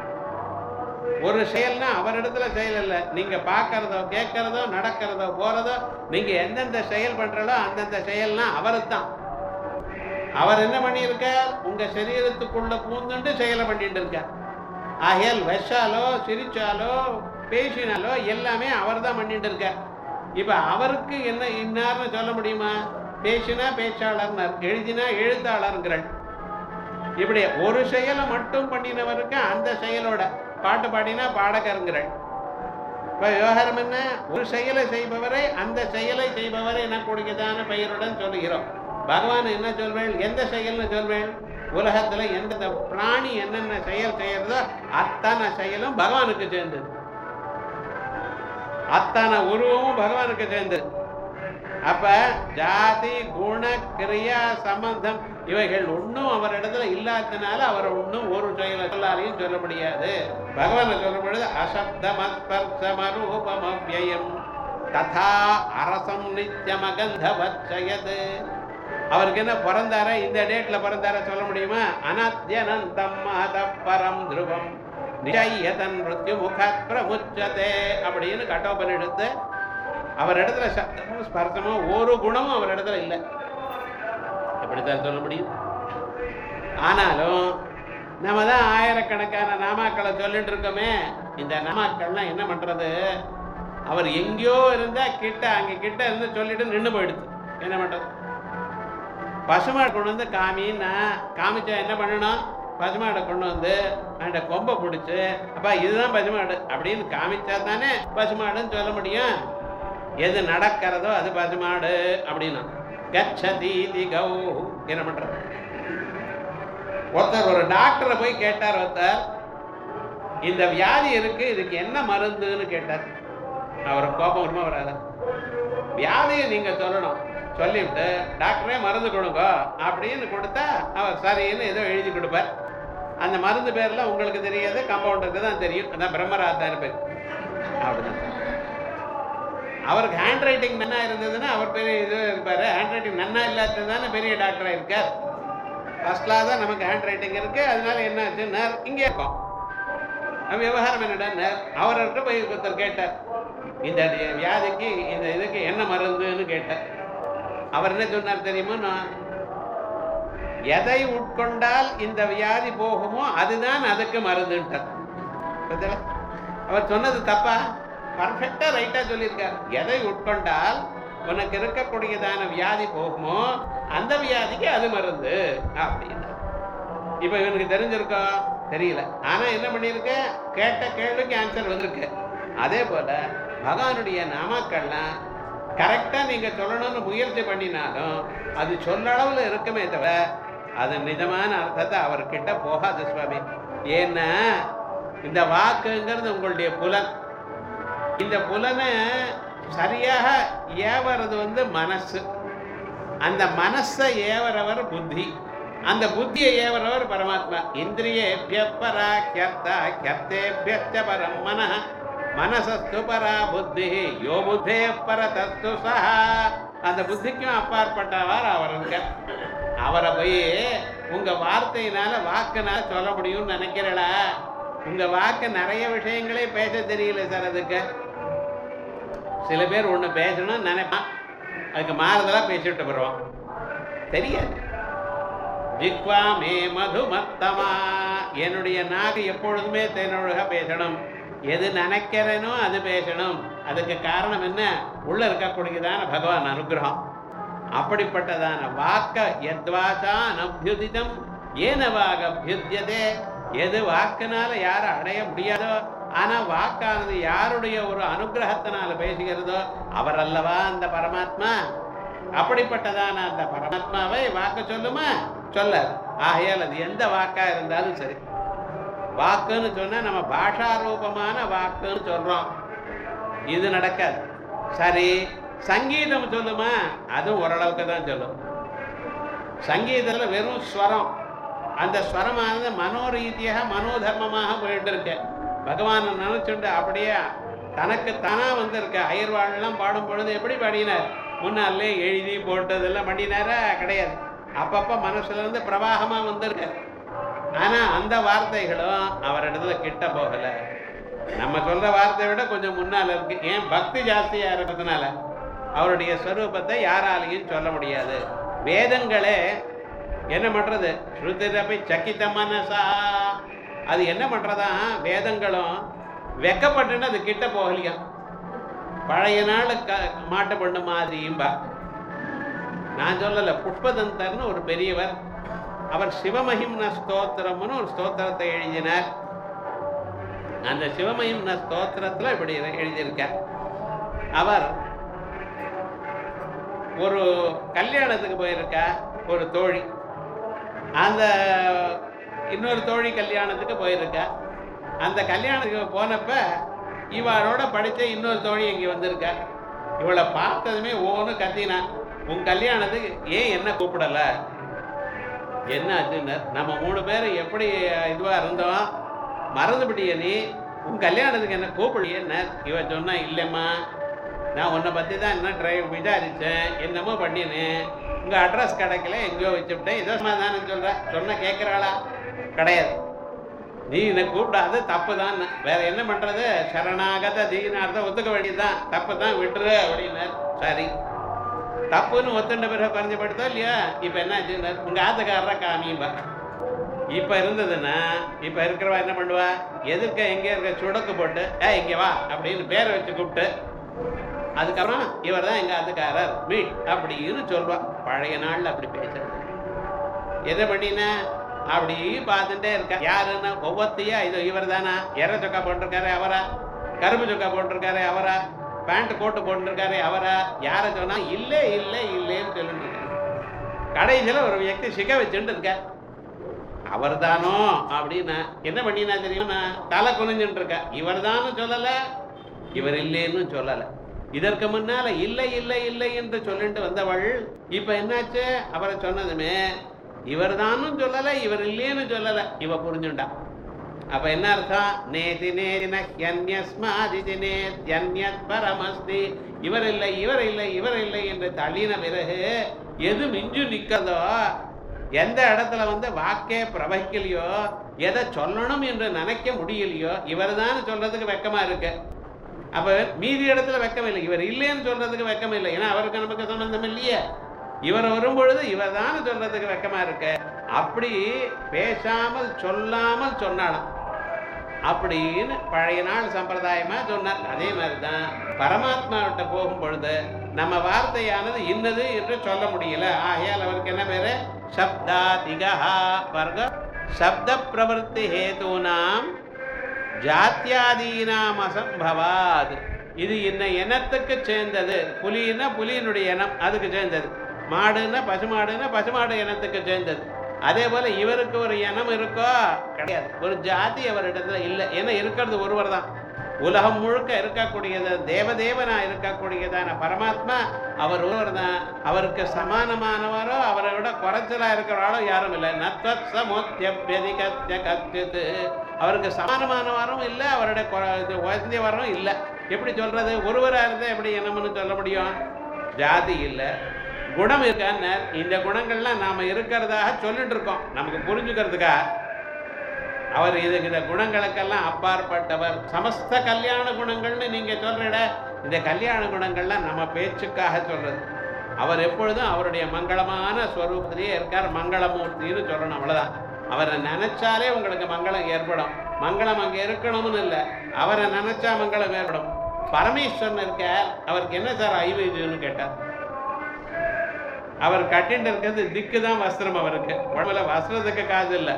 [SPEAKER 1] ஒரு செயல்னா அவரிடத்துல செயல் இல்லை நீங்க பார்க்கறதோ கேட்கறதோ நடக்கிறதோ போறதோ நீங்க எந்தெந்த செயல் பண்றதோ அந்தந்த செயல்னா அவரு தான் அவர் என்ன பண்ணியிருக்கார் உங்க சரீரத்துக்குள்ள பூந்துண்டு செயலை பண்ணிட்டு இருக்கார் ஆகையால் வச்சாலோ சிரிச்சாலோ பேசினாலோ எல்லாமே அவர் தான் பண்ணிட்டு இருக்கார் இப்ப அவருக்கு என்ன இன்னார்னு சொல்ல முடியுமா பேசினா பேச்சாளர்னார் எழுதினா எழுத்தாளருங்கிறாள் இப்படி ஒரு செயலை மட்டும் பண்ணினவருக்கு அந்த செயலோட பாட்டு பாடினா பாடகருங்கிறாள் இப்ப விவகாரம் என்ன ஒரு செயலை செய்பவரை அந்த செயலை செய்பவரை என கூடியதான பெயருடன் சொல்லுகிறோம் பகவான் என்ன சொல்வேன் எந்த செயல்னு சொல்வேன் உலகத்துல எந்த பிராணி என்னென்ன செயல் செய்யறதோ அத்தனை செயலும் பகவானுக்கு சேர்ந்தது அத்தனை உருவமும் பகவானுக்கு சேர்ந்தது அப்ப ஜாதி குண கிரியா சம்பந்தம் இவைகள் ஒன்றும் அவர் இடத்துல இல்லாதனால அவர் ஒன்றும் ஒரு செயல சொல்லாலையும் சொல்ல முடியாது பகவான் சொல்லும் பொழுது அசப்தமஸ்பர்சமரூபமவ்யயம் ததா அரசம் நித்தியமகந்தவச்சயது அவருக்கு என்ன பிறந்தார இந்த டேட்ல பிறந்தார சொல்ல முடியுமா அனத்யனந்தம் மத பரம் துருவம் நிஜயதன் மிருத்யு முகாத் பிரமுச்சதே அப்படின்னு கட்டோபன் எடுத்து அவர் இடத்துல சப்தமோ ஸ்பர்சமோ ஒரு குணமும் அவர் இடத்துல இல்லை எப்படித்தான் சொல்ல முடியும் ஆனாலும் நம்ம தான் ஆயிரக்கணக்கான நாமாக்களை சொல்லிட்டு இருக்கோமே இந்த நாமாக்கள்லாம் என்ன பண்றது அவர் எங்கேயோ இருந்தா கிட்ட அங்க கிட்ட இருந்து சொல்லிட்டு நின்று போயிடுது என்ன பண்றது பசுமாடு கொண்டு வந்து காமின்னா காமிச்சா என்ன பண்ணணும் பசுமாடை கொண்டு வந்து அந்த கொம்பை பிடிச்சு அப்பா இதுதான் பசுமாடு அப்படின்னு காமிச்சா தானே பசுமாடுன்னு சொல்ல முடியும் எது நடக்கிறதோ அது பசுமாடு அப்படின்னா கச்சதி கௌ என்ன பண்றது ஒருத்தர் ஒரு டாக்டரை போய் கேட்டார் ஒருத்தர் இந்த வியாதி இருக்கு இதுக்கு என்ன மருந்துன்னு கேட்டார் அவர் கோபம் வருமா வராத வியாதியை நீங்க சொல்லணும் சொல்லிவிட்டு டாக்டரே மருந்து கொடுங்க அப்படின்னு கொடுத்தா அவர் சரின்னு ஏதோ எழுதி கொடுப்பார் அந்த மருந்து பேர்ல உங்களுக்கு தெரியாது கம்பவுண்டருக்கு தான் தெரியும் அதான் பிரம்மராத்தார் பேர் அப்படிதான் அவருக்கு ஹேண்ட் ரைட்டிங் நன்னா இருந்ததுன்னா அவர் பெரிய இது இருப்பாரு ஹேண்ட் ரைட்டிங் நன்னா இல்லாதது தானே பெரிய டாக்டராக இருக்கார் ஃபர்ஸ்ட் கிளாஸ் தான் நமக்கு ஹேண்ட் ரைட்டிங் இருக்கு அதனால என்ன ஆச்சுன்னா இங்கே இருக்கோம் நம்ம விவகாரம் என்னடா அவர்கிட்ட போய் ஒருத்தர் கேட்டார் இந்த வியாதிக்கு இந்த இதுக்கு என்ன மருந்துன்னு கேட்டார் அவர் என்ன சொன்னார் தெரியுமா நான் எதை உட்கொண்டால் இந்த வியாதி போகுமோ அதுதான் அதுக்கு மருந்துன்ட்டார் பார்த்தீங்களா? அவர் சொன்னது தப்பா பர்ஃபெக்டா ரைட்டா சொல்லியிருக்கார் எதை உட்கொண்டால் உனக்கு இருக்கக்கூடியதான வியாதி போகுமோ அந்த வியாதிக்கு அது மருந்து அப்படின்னா இப்ப இவனுக்கு தெரிஞ்சிருக்கோ தெரியல ஆனா என்ன பண்ணிருக்க கேட்ட கேள்விக்கு ஆன்சர் வந்திருக்கு அதே போல பகவானுடைய நாமாக்கள்லாம் கரெக்டா நீங்க சொல்லணும்னு முயற்சி பண்ணினாலும் அது சொல்லளவுல இருக்குமே தவிர அது நிஜமான அர்த்தத்தை அவர்கிட்ட போகாது சுவாமி ஏன்னா இந்த வாக்குங்கிறது உங்களுடைய புலன் இந்த புலனை சரியாக ஏவறது வந்து மனசு அந்த மனசை ஏவறவர் புத்தி அந்த புத்தியை ஏவறவர் பரமாத்மா இந்திரியேபிய பரா கியர்த்தா கியர்த்தேபியச்ச பரம் மனः மனசஸ்து பரா புத்தி யோ புத்தே பர தத்து சஹா அந்த புத்திக்கும் அப்பாற்பட்டவர் அவர் இருக்கார் அவரை போய் உங்க வார்த்தையினால வாக்குனால சொல்ல முடியும்னு நினைக்கிறடா உங்க வாக்கு நிறைய விஷயங்களே பேச தெரியல சார் அதுக்கு சில பேர் ஒண்ணு பேசணும்னு நினைப்பான் அதுக்கு மாறுதலா பேசிட்டு வருவான் தெரியாது ஜிக்வா மே மதுமத்தமா என்னுடைய நாக்கு எப்பொழுதுமே தேனொழுக பேசணும் எது நினைக்கிறேனோ அது பேசணும் அதுக்கு காரணம் என்ன உள்ள இருக்கக்கூடியதான பகவான் அனுகிரகம் அப்படிப்பட்டதான வாக்க எத்வாசா அனபியுதிதம் ஏனவாக அபியுத்தியதே எது வாக்குனால யாரை அடைய முடியாதோ ஆனா வாக்கானது யாருடைய ஒரு அனுகிரகத்தினால பேசுகிறதோ அவர் அல்லவா அந்த பரமாத்மா அப்படிப்பட்டதான அந்த பரமாத்மாவை வாக்கு சொல்லுமா சொல்ல ஆகையால் அது எந்த வாக்கா இருந்தாலும் சரி வாக்குன்னு சொன்னா நம்ம பாஷா ரூபமான வாக்குன்னு சொல்றோம் இது நடக்காது சரி சங்கீதம் சொல்லுமா அதுவும் ஓரளவுக்கு தான் சொல்லும் சங்கீதத்தில் வெறும் ஸ்வரம் அந்த ஸ்வரமானது மனோரீதியாக மனோதர்மமாக போயிட்டு இருக்கு பகவானை நினைச்சுண்டு அப்படியே தனக்கு தானா வந்திருக்க அயர்வாழெல்லாம் பாடும் பொழுது எப்படி பாடினார் முன்னாலே எழுதி போட்டதெல்லாம் பண்ணினாரா கிடையாது அப்பப்போ மனசுல இருந்து பிரவாகமா வந்திருக்கு ஆனா அந்த வார்த்தைகளும் அவரிடத்துல கிட்ட போகல நம்ம சொல்ற வார்த்தையை விட கொஞ்சம் முன்னால இருக்கு ஏன் பக்தி ஜாஸ்தியா இருக்கிறதுனால அவருடைய ஸ்வரூபத்தை யாராலையும் சொல்ல முடியாது வேதங்களே என்ன பண்றது ஸ்ருதிரபி சக்கித மனசா அது என்ன பண்றதா வேதங்களும் வெக்கப்பட்டுன்னு அது கிட்ட போகலையா பழைய நாள் க மாட்டு பண்ண மாதிரியும்பா நான் சொல்லல புஷ்பதந்தர்னு ஒரு பெரியவர் அவர் சிவமகிம்ன ஸ்தோத்திரம்னு ஒரு ஸ்தோத்திரத்தை எழுதினார் அந்த சிவமகிம்ன ஸ்தோத்திரத்துல இப்படி எழுதியிருக்கார் அவர் ஒரு கல்யாணத்துக்கு போயிருக்கா ஒரு தோழி அந்த இன்னொரு தோழி கல்யாணத்துக்கு போயிருக்கா அந்த கல்யாணத்துக்கு போனப்ப இவளோட படிச்ச இன்னொரு தோழி இங்கே வந்திருக்கா இவளை பார்த்ததுமே ஒவ்வொன்று கத்தினா உன் கல்யாணத்துக்கு ஏன் என்ன கூப்பிடல என்ன ஆச்சுன்னு நம்ம மூணு பேர் எப்படி இதுவாக இருந்தோம் மறந்துபிட்டிய நீ உன் கல்யாணத்துக்கு என்ன கூப்பிடலையேன்னு இவ சொன்னா இல்லைம்மா நான் உன்னை பற்றி தான் என்ன ட்ரை விசாரித்தேன் என்னமோ பண்ணினேன் உங்கள் அட்ரஸ் கிடைக்கல எங்கேயோ வச்சுவிட்டேன் இதோ சமாதானம் சொல்கிற சொன்ன கேட்குறாளா கிடையாது நீ என்னை கூப்பிடாது தப்பு தான் வேற என்ன பண்ணுறது சரணாகத தீனார்த்த ஒத்துக்க வேண்டியதுதான் தப்பு தான் விட்டுரு அப்படின்னார் சரி தப்புன்னு ஒத்துண்ட பிறகு குறைஞ்ச படுத்தோ இல்லையா இப்போ என்ன ஆச்சுன்னார் உங்கள் ஆத்துக்காரரை காமியும்பா இப்போ இருந்ததுன்னா இப்போ இருக்கிறவா என்ன பண்ணுவா எதிர்க்க எங்கே இருக்க சுடக்கு போட்டு ஏ இங்கே வா அப்படின்னு பேரை வச்சு கூப்பிட்டு அதுக்கப்புறம் இவர் தான் எங்கள் ஆத்துக்காரர் மீட் அப்படின்னு சொல்வா பழைய நாளில் அப்படி பேசுறது என்ன பண்ணினா அப்படி பார்த்துட்டே இருக்கா யாருன்னா ஒவ்வொருத்தையா இது இவர் தானா எரை சொக்கா போட்டிருக்காரு அவரா கருப்பு சொக்கா போட்டிருக்காரு அவரா பேண்ட் கோட்டு போட்டிருக்காரு அவரா யாரை சொன்னா இல்லை இல்லை இல்லைன்னு சொல்லிட்டு இருக்காரு கடைசியில் ஒரு வியக்தி சிக்க வச்சுட்டு இருக்கார் அவர் தானோ அப்படின்னா என்ன பண்ணினா தெரியுமா தலை குனிஞ்சுட்டு இருக்கா இவர் தானும் சொல்லல இவர் இல்லைன்னு சொல்லல இதற்கு முன்னால இல்லை இல்லை இல்லை என்று சொல்லிட்டு வந்தவள் இப்ப என்னாச்சு அவரை சொன்னதுமே இவர் தானும் சொல்லல இவர் இல்லைன்னு சொல்லல இவ புரிஞ்சுண்டா அப்ப என்ன அர்த்தம் நேதி நேதின யன்யஸ்மாதிதி நேத்யன்யத் பரமஸ்தி இவர் இல்லை இவர் இல்லை இவர் இல்லை என்று தள்ளின பிறகு எது மிஞ்சு நிற்கிறதோ எந்த இடத்துல வந்து வாக்கே பிரவகிக்கலையோ எதை சொல்லணும் என்று நினைக்க முடியலையோ இவர் தான் சொல்றதுக்கு வெக்கமா இருக்கு அப்ப மீதி இடத்துல வெக்கம் இல்லை இவர் இல்லைன்னு சொல்றதுக்கு வெக்கம் இல்லை ஏன்னா அவருக்கு நமக்கு சம்பந்தம் இல்லையே இவர் வரும்பொழுது இவர் தான் சொல்றதுக்கு வெக்கமா இருக்கு அப்படி பேசாமல் சொல்லாமல் சொன்னாலாம் அப்படின்னு பழைய நாள் சம்பிரதாயமா சொன்னார் அதே மாதிரி தான் பரமாத்மாவிட்ட போகும் பொழுது நம்ம வார்த்தையானது இன்னது என்று சொல்ல முடியல ஆகையால் அவருக்கு என்ன பேரு சப்தாதிகா வர்க்க சப்த பிரவருத்தி ஹேதூனாம் ஜாத்தியாதீனாம் அசம்பவாத் இது இன்ன இனத்துக்கு சேர்ந்தது புலின்னா புலியினுடைய இனம் அதுக்கு சேர்ந்தது மாடுன்னா பசுமாடுன்னா பசுமாடு இனத்துக்கு சேர்ந்தது அதே போல இவருக்கு ஒரு இனம் இருக்கோ கிடையாது ஒரு ஜாதி அவரிடத்துல இல்லை ஏன்னா இருக்கிறது ஒருவர் தான் உலகம் முழுக்க இருக்கக்கூடியது தேவதேவனா இருக்கக்கூடியதான பரமாத்மா அவர் ஒருவர் தான் அவருக்கு சமானமானவரோ அவரை விட குறைச்சலா இருக்கிறாரோ யாரும் இல்லை நத்வத் சமோத்தியபியதிகத்ய கத்தியது அவருக்கு சமானமானவரும் இல்லை அவருடைய குறை- இது உயர்ந்தவரும் இல்லை எப்படி சொல்றது ஒருவரா இருந்தா எப்படி என்னம்னு சொல்ல முடியும் ஜாதி இல்லை குணம் இருக்கான்னு இந்த குணங்கள்லாம் நாம இருக்கிறதாக சொல்லிட்டு இருக்கோம் நமக்கு புரிஞ்சுக்கிறதுக்கா அவர் இது இந்த குணங்களுக்கெல்லாம் அப்பாற்பட்டவர் சமஸ்த கல்யாண குணங்கள்னு நீங்க சொல்றீட இந்த கல்யாண குணங்கள்லாம் நம்ம பேச்சுக்காக சொல்றது அவர் எப்பொழுதும் அவருடைய மங்களமான ஸ்வரூபத்திலேயே இருக்கார் மங்களமூர்த்தின்னு சொல்லணும் அவ்வளவுதான் அவரை நினைச்சாலே உங்களுக்கு மங்களம் ஏற்படும் மங்களம் அங்க இருக்கணும்னு இல்லை அவரை நினைச்சா மங்களம் ஏற்படும் பரமேஸ்வரன் இருக்க அவருக்கு என்ன சார் ஐவேதியம்னு கேட்டார் அவர் கட்டிட்டு இருக்கிறது திக்கு தான் வஸ்திரம் அவருக்கு உடம்புல வஸ்திரத்துக்கு காசு இல்லை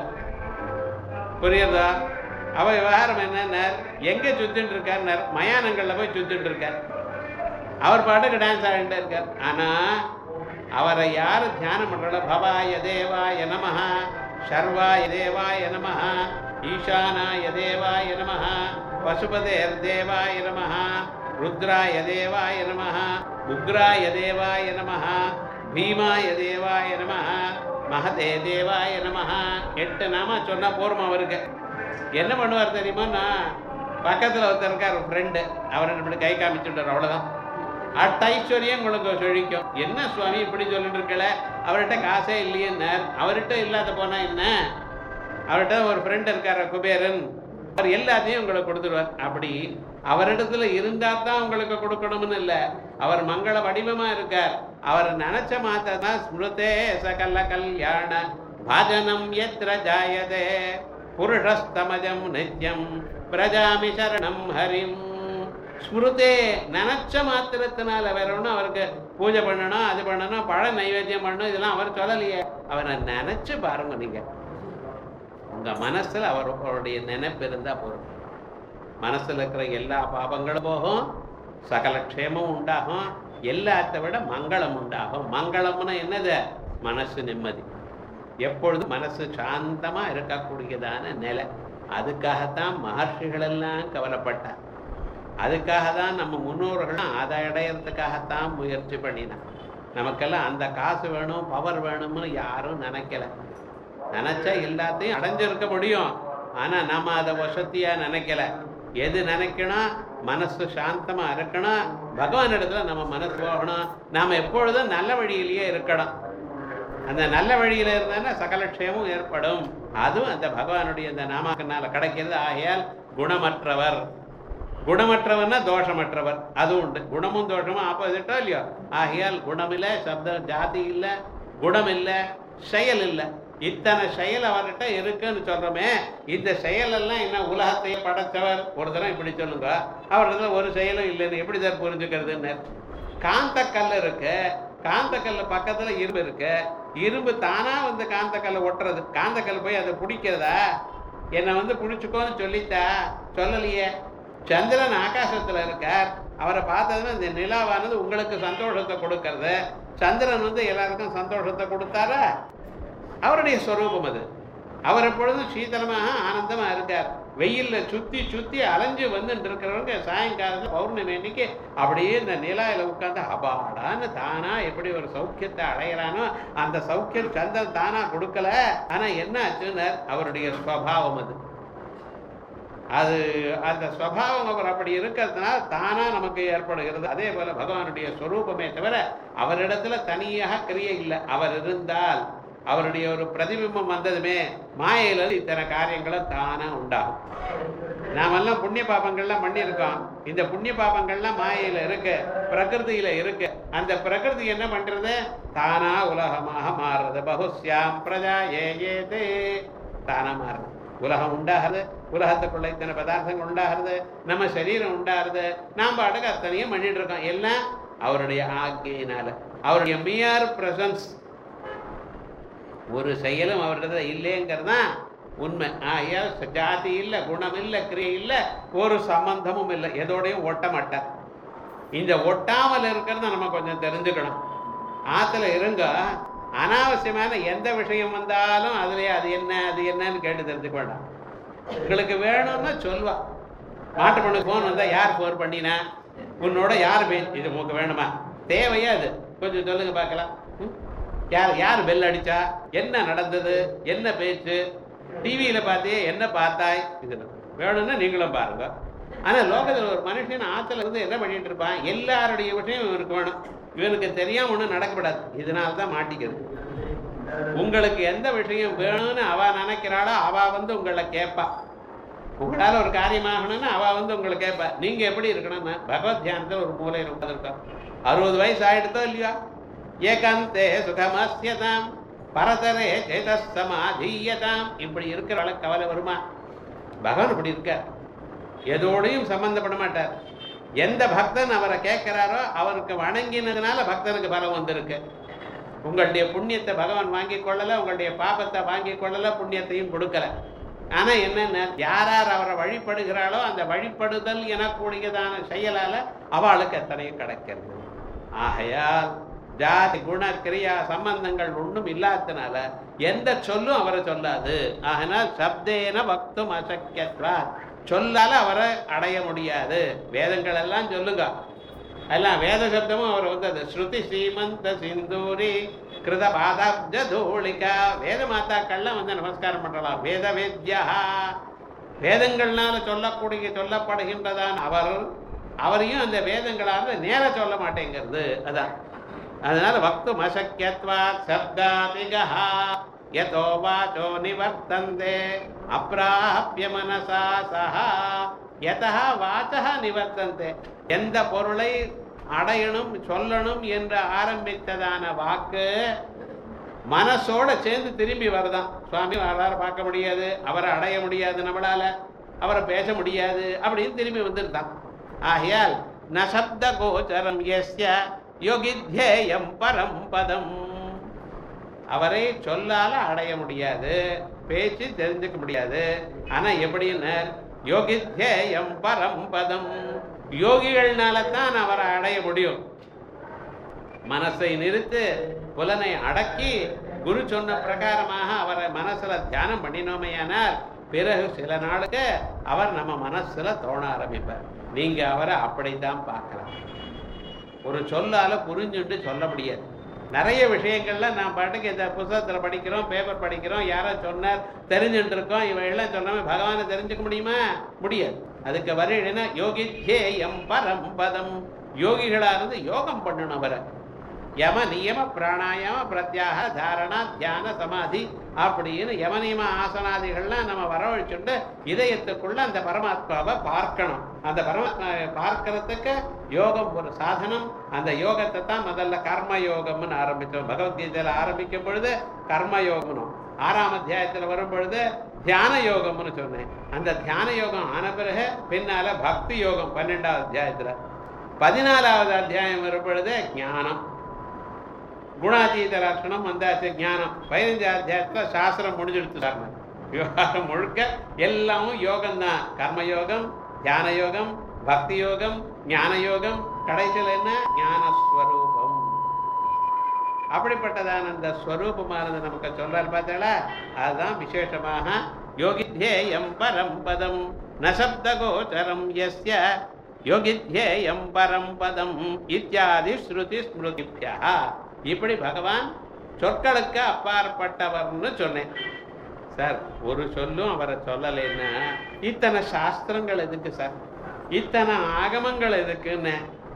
[SPEAKER 1] புரியுதா அவ விவகாரம் என்ன எங்க சுத்திட்டு இருக்கார் மயானங்கள்ல போய் சுத்திட்டு இருக்கார் அவர் பாட்டுக்கு டான்ஸ் ஆடிட்டு இருக்கார் ஆனா அவரை யாரு தியானம் பண்றாளோ பவாய தேவாய நமஹ சர்வாய தேவாய நமஹ ஈசானாய தேவாய நமஹ பசுபதேர் தேவாய நமஹ ருத்ராய தேவாய நமஹ உக்ராய தேவாய நமஹ பீமாய தேவாய நமஹ மகதே தேவாய நமஹ எட்டு நாம சொன்னா போருமா அவருக்கு என்ன பண்ணுவார் தெரியுமா பக்கத்துல ஒருத்தர் இருக்கார் ஃப்ரெண்டு அவர் இப்படி கை காமிச்சுட்டார் அவ்வளவுதான் அட்டைஸ்வரியம் உங்களுக்கு செழிக்கும் என்ன சுவாமி இப்படி சொல்லிட்டு இருக்கல அவர்கிட்ட காசே இல்லையேன்னார் அவர்கிட்ட இல்லாத போனா என்ன அவர்கிட்ட ஒரு ஃப்ரெண்ட் இருக்கார் குபேரன் அவர் எல்லாத்தையும் உங்களுக்கு கொடுத்துருவார் அப்படி அவரிடத்துல இருந்தா தான் உங்களுக்கு கொடுக்கணும்னு இல்லை அவர் மங்கள வடிவமா இருக்கார் அவர் நினைச்ச மாத்த தான் ஸ்மிருதே சகல கல்யாண பாஜனம் எத்திர ஜாயதே புருஷஸ்தமஜம் நித்யம் பிரஜாமி சரணம் ஹரிம் ஸ்மிருதே நினைச்ச மாத்திரத்தினால வேற ஒன்றும் அவருக்கு பூஜை பண்ணணும் அது பண்ணணும் பழ நைவேத்தியம் பண்ணணும் இதெல்லாம் அவர் சொல்லலையே அவரை நினைச்சு பாருங்க நீங்க உங்க மனசுல அவர் அவருடைய நினைப்பு இருந்தா போதும் மனசுல இருக்கிற எல்லா பாபங்களும் போகும் சகல க்ஷேமம் உண்டாகும் எல்லாத்தை விட மங்களம் உண்டாகும் மங்களம்னா என்னது மனசு நிம்மதி எப்பொழுதும் மனசு சாந்தமா இருக்கக்கூடியதான நிலை அதுக்காகத்தான் மகர்ஷிகள் எல்லாம் கவலைப்பட்டார் அதுக்காக தான் நம்ம முன்னோர்களும் அதை அடையிறதுக்காகத்தான் முயற்சி பண்ணினான் நமக்கெல்லாம் அந்த காசு வேணும் பவர் வேணும்னு யாரும் நினைக்கல நினைச்சா எல்லாத்தையும் அடைஞ்சிருக்க முடியும் ஆனா நம்ம அதை வசதியா நினைக்கல எது நினைக்கணும் மனசு சாந்தமா இருக்கணும் பகவான் இடத்துல நம்ம மனசு போகணும் நாம எப்பொழுதும் நல்ல வழியிலேயே இருக்கணும் அந்த நல்ல வழியில இருந்தா சகல க்ஷேமும் ஏற்படும் அதுவும் அந்த பகவானுடைய அந்த நாமக்கனால கிடைக்கிறது ஆகையால் குணமற்றவர் குணமற்றவர்னா தோஷமற்றவர் அது உண்டு குணமும் தோஷமும் ஆப்போசிட்டோ இல்லையோ ஆகையால் குணம் இல்லை சப்த ஜாதி இல்லை குணம் இல்லை செயல் இல்லை இத்தனை செயல் அவர்கிட்ட இருக்குன்னு சொல்றோமே இந்த செயல் எல்லாம் என்ன உலகத்தையே படைச்சவர் ஒரு தரம் இப்படி சொல்லுங்க அவர்கிட்ட ஒரு செயலும் இல்லைன்னு எப்படி சார் புரிஞ்சுக்கிறதுன்னு காந்தக்கல் இருக்கு காந்தக்கல் பக்கத்துல இரும்பு இருக்கு இரும்பு தானா வந்து காந்தக்கல்லை ஒட்டுறது காந்தக்கல் போய் அதை பிடிக்கிறதா என்னை வந்து பிடிச்சுக்கோன்னு சொல்லித்தா சொல்லலையே சந்திரன் ஆகாசத்துல இருக்கார் அவரை பார்த்ததுன்னா இந்த நிலாவானது உங்களுக்கு சந்தோஷத்தை கொடுக்கறது சந்திரன் வந்து எல்லாருக்கும் சந்தோஷத்தை கொடுத்தாரா அவருடைய ஸ்வரூபம் அது அவர் எப்பொழுதும் சீதளமாக ஆனந்தமா இருக்கார் வெயில்ல சுத்தி சுத்தி அலைஞ்சு வந்துட்டு இருக்கிறவங்க சாயங்காலத்துல பௌர்ணமி அன்னைக்கு அப்படியே இந்த நிலாயில உட்கார்ந்து அபாடான்னு தானா எப்படி ஒரு சௌக்கியத்தை அடையிறானோ அந்த சௌக்கியம் சந்திரன் தானா கொடுக்கல ஆனா என்ன ஆச்சுன்னு அவருடைய ஸ்வபாவம் அது அது அந்த ஸ்வபாவம் அவர் அப்படி இருக்கிறதுனால தானா நமக்கு ஏற்படுகிறது அதே போல பகவானுடைய ஸ்வரூபமே தவிர அவரிடத்துல தனியாக கிரியை இல்லை அவர் இருந்தால் அவருடைய ஒரு பிரதிபிம்பம் வந்ததுமே மாயையில இத்தனை காரியங்களும் தானா உண்டாகும் நாமெல்லாம் புண்ணிய பாபங்கள்லாம் பண்ணியிருக்கோம் இந்த புண்ணிய பாபங்கள்லாம் மாயையில இருக்கு பிரகிருதியில இருக்கு அந்த பிரகிருதி என்ன பண்றது தானா உலகமாக மாறுறது பகுஸ்யாம் பிரஜா ஏ ஏதே தானா மாறுது உலகம் உண்டாகிறது உலகத்துக்குள்ள இத்தனை பதார்த்தங்கள் உண்டாகிறது நம்ம சரீரம் உண்டாகிறது நாம் பாட்டுக்கு அத்தனையும் பண்ணிட்டு இருக்கோம் எல்லாம் அவருடைய ஆக்ஞையினால அவருடைய மியார் பிரசன்ஸ் ஒரு செயலும் அவரிடத்துல இல்லைங்கிறது தான் உண்மை ஆகையால் ஜாதி இல்லை குணம் இல்லை கிரியை இல்லை ஒரு சம்பந்தமும் இல்லை எதோடையும் ஒட்ட மாட்டார் இந்த ஒட்டாமல் இருக்கிறத நம்ம கொஞ்சம் தெரிஞ்சுக்கணும் ஆத்துல இருங்க அனாவசியமான எந்த விஷயம் வந்தாலும் அதுலயே அது என்ன அது என்னன்னு கேட்டு தெரிஞ்சுக்க வேண்டாம் உங்களுக்கு வேணும்னா சொல்வா மாட்டு பொண்ணுக்கு ஃபோன் வந்தா யார் ஃபோன் பண்ணினா உன்னோட யார் பே இது உங்களுக்கு வேணுமா தேவையா அது கொஞ்சம் சொல்லுங்க பார்க்கலாம் ம்? யார் யார் பெல் அடிச்சா என்ன நடந்தது என்ன பேச்சு டிவியில பார்த்தியே என்ன பார்த்தாய் இது வேணும்னா நீங்களும் பாருங்க ஆனா லோகத்துல ஒரு மனுஷன் ஆத்துல இருந்து என்ன பண்ணிட்டு இருப்பான் எல்லாருடைய விஷயம் இவனுக்கு வேணும் இவனுக்கு தெரியாம ஒண்ணும் நடக்கப்படாது இதனால தான் மாட்டிக்கிறது உங்களுக்கு எந்த விஷயம் வேணும்னு அவ நினைக்கிறாளோ அவ வந்து உங்களை கேட்பா உங்களால ஒரு காரியமாகணும்னு அவ வந்து உங்களை கேட்பா நீங்க எப்படி இருக்கணும்னா பகவத் தியானத்துல ஒரு மூலையில் உட்காந்துருக்கோம் அறுபது வயசு ஆயிடுதோ இல்லையா ஏகாந்தே சுகமஸ்யதாம் பரதரே சேதசமாதீயதாம் இப்படி இருக்கிறவளுக்கு கவலை வருமா பகவான் இப்படி இருக்கார் எதோடையும் சம்பந்தப்பட மாட்டார் எந்த பக்தன் அவரை கேட்கிறாரோ அவருக்கு வணங்கினதுனால பக்தனுக்கு பலம் வந்திருக்கு உங்களுடைய புண்ணியத்தை பகவான் வாங்கி கொள்ளல உங்களுடைய பாபத்தை வாங்கி கொள்ளல புண்ணியத்தையும் கொடுக்கல ஆனா என்னென்ன யார் யார் அவரை வழிபடுகிறாளோ அந்த வழிபடுதல் எனக்கூடியதான செயலால அவளுக்கு எத்தனையும் கிடைக்கிறது ஆகையால் ஜாதி குண கிரியா சம்பந்தங்கள் ஒன்றும் இல்லாததுனால எந்த சொல்லும் அவரை சொல்லாது ஆகினால் சப்தேன பக்தும் அசக்கியத்வா சொல்லால அவரை அடைய முடியாது வேதங்கள் எல்லாம் சொல்லுங்க எல்லாம் வேத சப்தமும் அவர் வந்தது ஸ்ருதி ஸ்ரீமந்த சிந்தூரி கிருத பாதாப்ஜ தூளிகா வேத மாதாக்கள்லாம் வந்து நமஸ்காரம் பண்ணலாம் வேத வேத்யா வேதங்கள்னால சொல்லக்கூடிய சொல்லப்படுகின்றதான் அவர் அவரையும் அந்த வேதங்களால நேர சொல்ல மாட்டேங்கிறது அதான் அதனால வக்து அசக்கியத்வா சப்தாதிகா யதோ வாச்சோ நிவர்த்தந்தே அப்ராப்ய மனசா சஹா யதா வாச்சா நிவர்த்தந்தே எந்த பொருளை அடையணும் சொல்லணும் என்று ஆரம்பித்ததான வாக்கு மனசோட சேர்ந்து திரும்பி வருதான் சுவாமி அவரால் பார்க்க முடியாது அவரை அடைய முடியாது நம்மளால அவரை பேச முடியாது அப்படின்னு திரும்பி வந்துருந்தான் ஆகையால் நசப்த கோச்சரம் எஸ்ய யோகித்யேயம் பரம் பதம் அவரை சொல்லால அடைய முடியாது பேச்சு தெரிஞ்சுக்க முடியாது ஆனா எப்படின்னு யோகித்யேயம் பரம் பதம் யோகிகள்னால தான் அவரை அடைய முடியும் மனசை நிறுத்து புலனை அடக்கி குரு சொன்ன பிரகாரமாக அவரை மனசுல தியானம் பண்ணினோமையானால் பிறகு சில நாளுக்கு அவர் நம்ம மனசுல தோண ஆரம்பிப்பார் நீங்க அவரை அப்படித்தான் பார்க்கலாம் ஒரு சொல்லால புரிஞ்சுட்டு சொல்ல முடியாது நிறைய விஷயங்கள்ல நான் பாட்டுக்கு இந்த புத்தகத்துல படிக்கிறோம் பேப்பர் படிக்கிறோம் யாரோ சொன்னார் தெரிஞ்சுட்டு இருக்கோம் இவன் எல்லாம் சொல்லாம பகவானை தெரிஞ்சுக்க முடியுமா முடியாது அதுக்கு வரையினா யோகித்யேயம் பரம் பதம் யோகிகளா இருந்து யோகம் பண்ணணும் அவரை யம நியம பிராணாயாம பிரத்யாக தாரணா தியான சமாதி அப்படின்னு யம நியம ஆசனாதிகள்லாம் நம்ம வரவழைச்சுட்டு இதயத்துக்குள்ள அந்த பரமாத்மாவை பார்க்கணும் அந்த பரமாத்மாவை பார்க்கறதுக்கு யோகம் ஒரு சாதனம் அந்த யோகத்தை தான் முதல்ல கர்ம யோகம்னு ஆரம்பிச்சோம் பகவத்கீதையில ஆரம்பிக்கும் பொழுது கர்ம யோகம்னு ஆறாம் அத்தியாயத்துல வரும் பொழுது தியான யோகம்னு சொன்னேன் அந்த தியான யோகம் ஆன பிறகு பின்னால பக்தி யோகம் பன்னெண்டாவது அத்தியாயத்துல பதினாலாவது அத்தியாயம் வரும் பொழுது ஞானம் குணாதீத லட்சணம் வந்தாச்சு ஞானம் பதினஞ்சு அத்தியாயத்துல சாஸ்திரம் முடிஞ்செடுத்து சார் விவகாரம் முழுக்க எல்லாமும் யோகம்தான் கர்மயோகம் தியான யோகம் பக்தி யோகம் ஞான யோகம் கடைசியில் என்ன ஞானஸ்வரூபம் அப்படிப்பட்டதான அந்த ஸ்வரூபமானது நமக்கு சொல்றாரு பார்த்தீங்களா அதுதான் விசேஷமாக யோகித்யேயம் பரம் பதம் நசப்த கோச்சரம் எஸ்ய யோகித்யேயம் பரம் பதம் இத்தியாதி ஸ்ருதி ஸ்மிருதிபியா இப்படி பகவான் சொற்களுக்கு அப்பாற்பட்டவர்னு சொன்னேன் சார் ஒரு சொல்லும் அவரை சொல்லலைன்னா இத்தனை சாஸ்திரங்கள் எதுக்கு சார் இத்தனை ஆகமங்கள் எதுக்குன்னு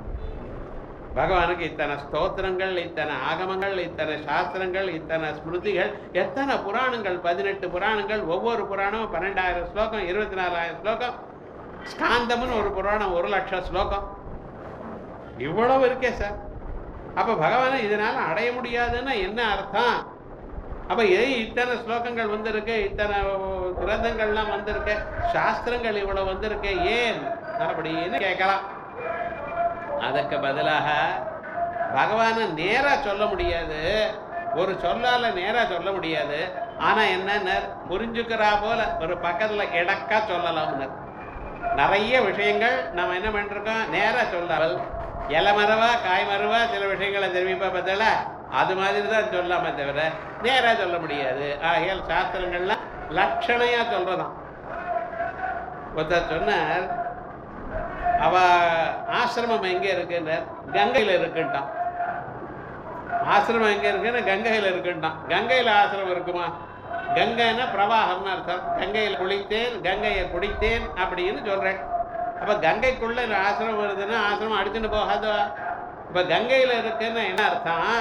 [SPEAKER 1] பகவானுக்கு இத்தனை ஸ்தோத்திரங்கள் இத்தனை ஆகமங்கள் இத்தனை சாஸ்திரங்கள் இத்தனை ஸ்மிருதிகள் எத்தனை புராணங்கள் பதினெட்டு புராணங்கள் ஒவ்வொரு புராணமும் பன்னெண்டாயிரம் ஸ்லோகம் இருபத்தி நாலாயிரம் ஸ்லோகம் ஸ்காந்தம்னு ஒரு புராணம் ஒரு லட்சம் ஸ்லோகம் இவ்வளவு இருக்கே சார் அப்ப பகவானை இதனால அடைய முடியாதுன்னா என்ன அர்த்தம் அப்ப ஏன் இத்தனை ஸ்லோகங்கள் வந்திருக்கு இத்தனை கிரந்தங்கள்லாம் வந்திருக்கு சாஸ்திரங்கள் இவ்வளவு வந்திருக்கு ஏன் அப்படின்னு கேட்கலாம் அதுக்கு பதிலாக பகவானை நேரா சொல்ல முடியாது ஒரு சொல்லால நேரா சொல்ல முடியாது ஆனா என்ன புரிஞ்சுக்கிறா போல ஒரு பக்கத்துல இடக்கா சொல்லலாம்னு நிறைய விஷயங்கள் நம்ம என்ன பண்ணிருக்கோம் நேரா சொல்லாமல் இலை மரவா காய் மரவா சில விஷயங்களை தெரிவிப்பா பார்த்தல அது மாதிரி தான் சொல்லாம தவிர நேரா சொல்ல முடியாது ஆகையால் சாஸ்திரங்கள்லாம் லட்சணையா சொல்றதாம் ஒருத்தர் சொன்னார் அவ ஆசிரமம் எங்க இருக்குன்ற கங்கையில இருக்குன்ட்டான் ஆசிரமம் எங்க இருக்குன்னு கங்கையில இருக்குன்ட்டான் கங்கையில ஆசிரமம் இருக்குமா கங்கைன்னா பிரவாகம்னு அர்த்தம் கங்கையில குளித்தேன் கங்கையை குடித்தேன் அப்படின்னு சொல்றேன் அப்ப கங்கைக்குள்ள இந்த ஆசிரமம் வருதுன்னா ஆசிரமம் அடிச்சுட்டு போகாதோ இப்ப கங்கையில இருக்குன்னு என்ன அர்த்தம்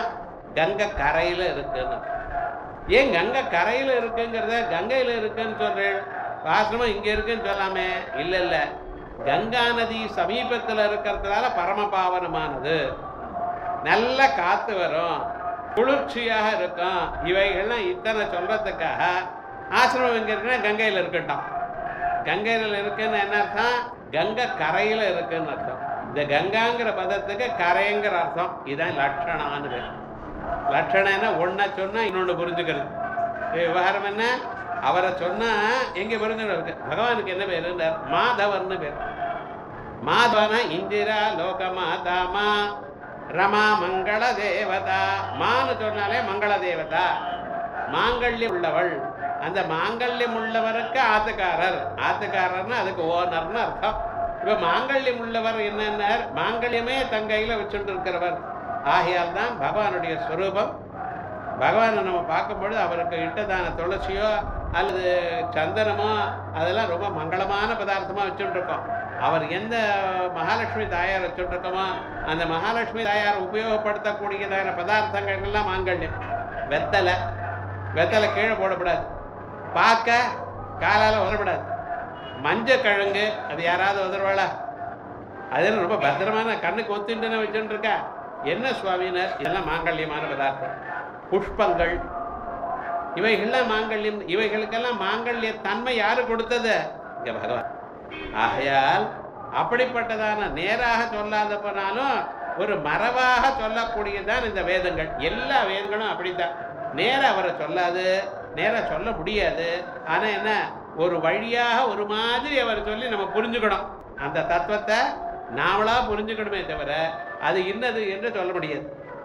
[SPEAKER 1] கங்கை கரையில இருக்குன்னு ஏன் கங்கை கரையில இருக்குங்கிறத கங்கையில இருக்குன்னு சொல்றேன் ஆசிரமம் இங்க இருக்குன்னு சொல்லாமே இல்ல இல்ல கங்கா நதி சமீபத்துல இருக்கிறதுனால பரம பாவனமானது நல்ல காத்து வரும் குளிர்ச்சியாக இருக்கும் இவைகள்லாம் இத்தனை சொல்றதுக்காக ஆசிரமம் எங்க இருக்குன்னா கங்கையில இருக்கட்டும் கங்கையில இருக்குன்னு என்ன அர்த்தம் கங்கை கரையில இருக்குன்னு அர்த்தம் இந்த கங்காங்கிற பதத்துக்கு கரைங்கிற அர்த்தம் இதான் லட்சணான்னு பேர் லட்சணம்னா ஒன்றை சொன்னா இன்னொன்று புரிஞ்சுக்கிறது இது விவகாரம் என்ன அவரை சொன்னா எங்க புரிஞ்சுக்கிறது பகவானுக்கு என்ன பேருன்றார் மாதவர்னு பேர் மாதவன இந்திரா லோகமாதாமா ரமா மங்கள தேவதா மான்னு சொன்னாலே மங்கள தேவதா மாங்கல்யம் உள்ளவள் அந்த மாங்கல்யம் உள்ளவருக்கு ஆத்துக்காரர் ஆத்துக்காரர்னா அதுக்கு ஓனர்னு அர்த்தம் இப்ப மாங்கல்யம் உள்ளவர் என்னென்ன மாங்கல்யமே தன் கையில வச்சுட்டு இருக்கிறவர் ஆகையால் தான் பகவானுடைய ஸ்வரூபம் பகவானை நம்ம பார்க்கும்பொழுது அவருக்கு இட்டதான துளசியோ அல்லது சந்தனமோ அதெல்லாம் ரொம்ப மங்களமான பதார்த்தமாக வச்சுட்டு இருக்கோம் அவர் எந்த மகாலட்சுமி தாயார் வச்சுட்டு இருக்கோமோ அந்த மகாலட்சுமி தாயார் உபயோகப்படுத்தக்கூடியதான பதார்த்தங்கள் எல்லாம் மாங்கல்யம் வெத்தலை வெத்தலை கீழே போடக்கூடாது பார்க்க காலால் உதறப்படாது மஞ்சள் கிழங்கு அது யாராவது உதறுவாளா அது ரொம்ப பத்திரமான கண்ணுக்கு ஒத்துண்டுன்னு வச்சுட்டு இருக்கா என்ன சுவாமினர் இதெல்லாம் மாங்கல்யமான பதார்த்தம் புஷ்பங்கள் இவைகள்லாம் மாங்கல்யம் இவைகளுக்கெல்லாம் மாங்கல்ய தன்மை யாரு கொடுத்தது இங்க பகவான் ஆகையால் அப்படிப்பட்டதான நேராக சொல்லாத போனாலும் ஒரு மரபாக சொல்லக்கூடியதான் இந்த வேதங்கள் எல்லா வேதங்களும் அப்படித்தான் நேரா அவரை சொல்லாது நேரா சொல்ல முடியாது ஆனா என்ன ஒரு வழியாக ஒரு மாதிரி அவர் சொல்லி நம்ம புரிஞ்சுக்கணும் அந்த தத்துவத்தை நாமளா புரிஞ்சுக்கணுமே தவிர அது இன்னது என்று சொல்ல முடியாது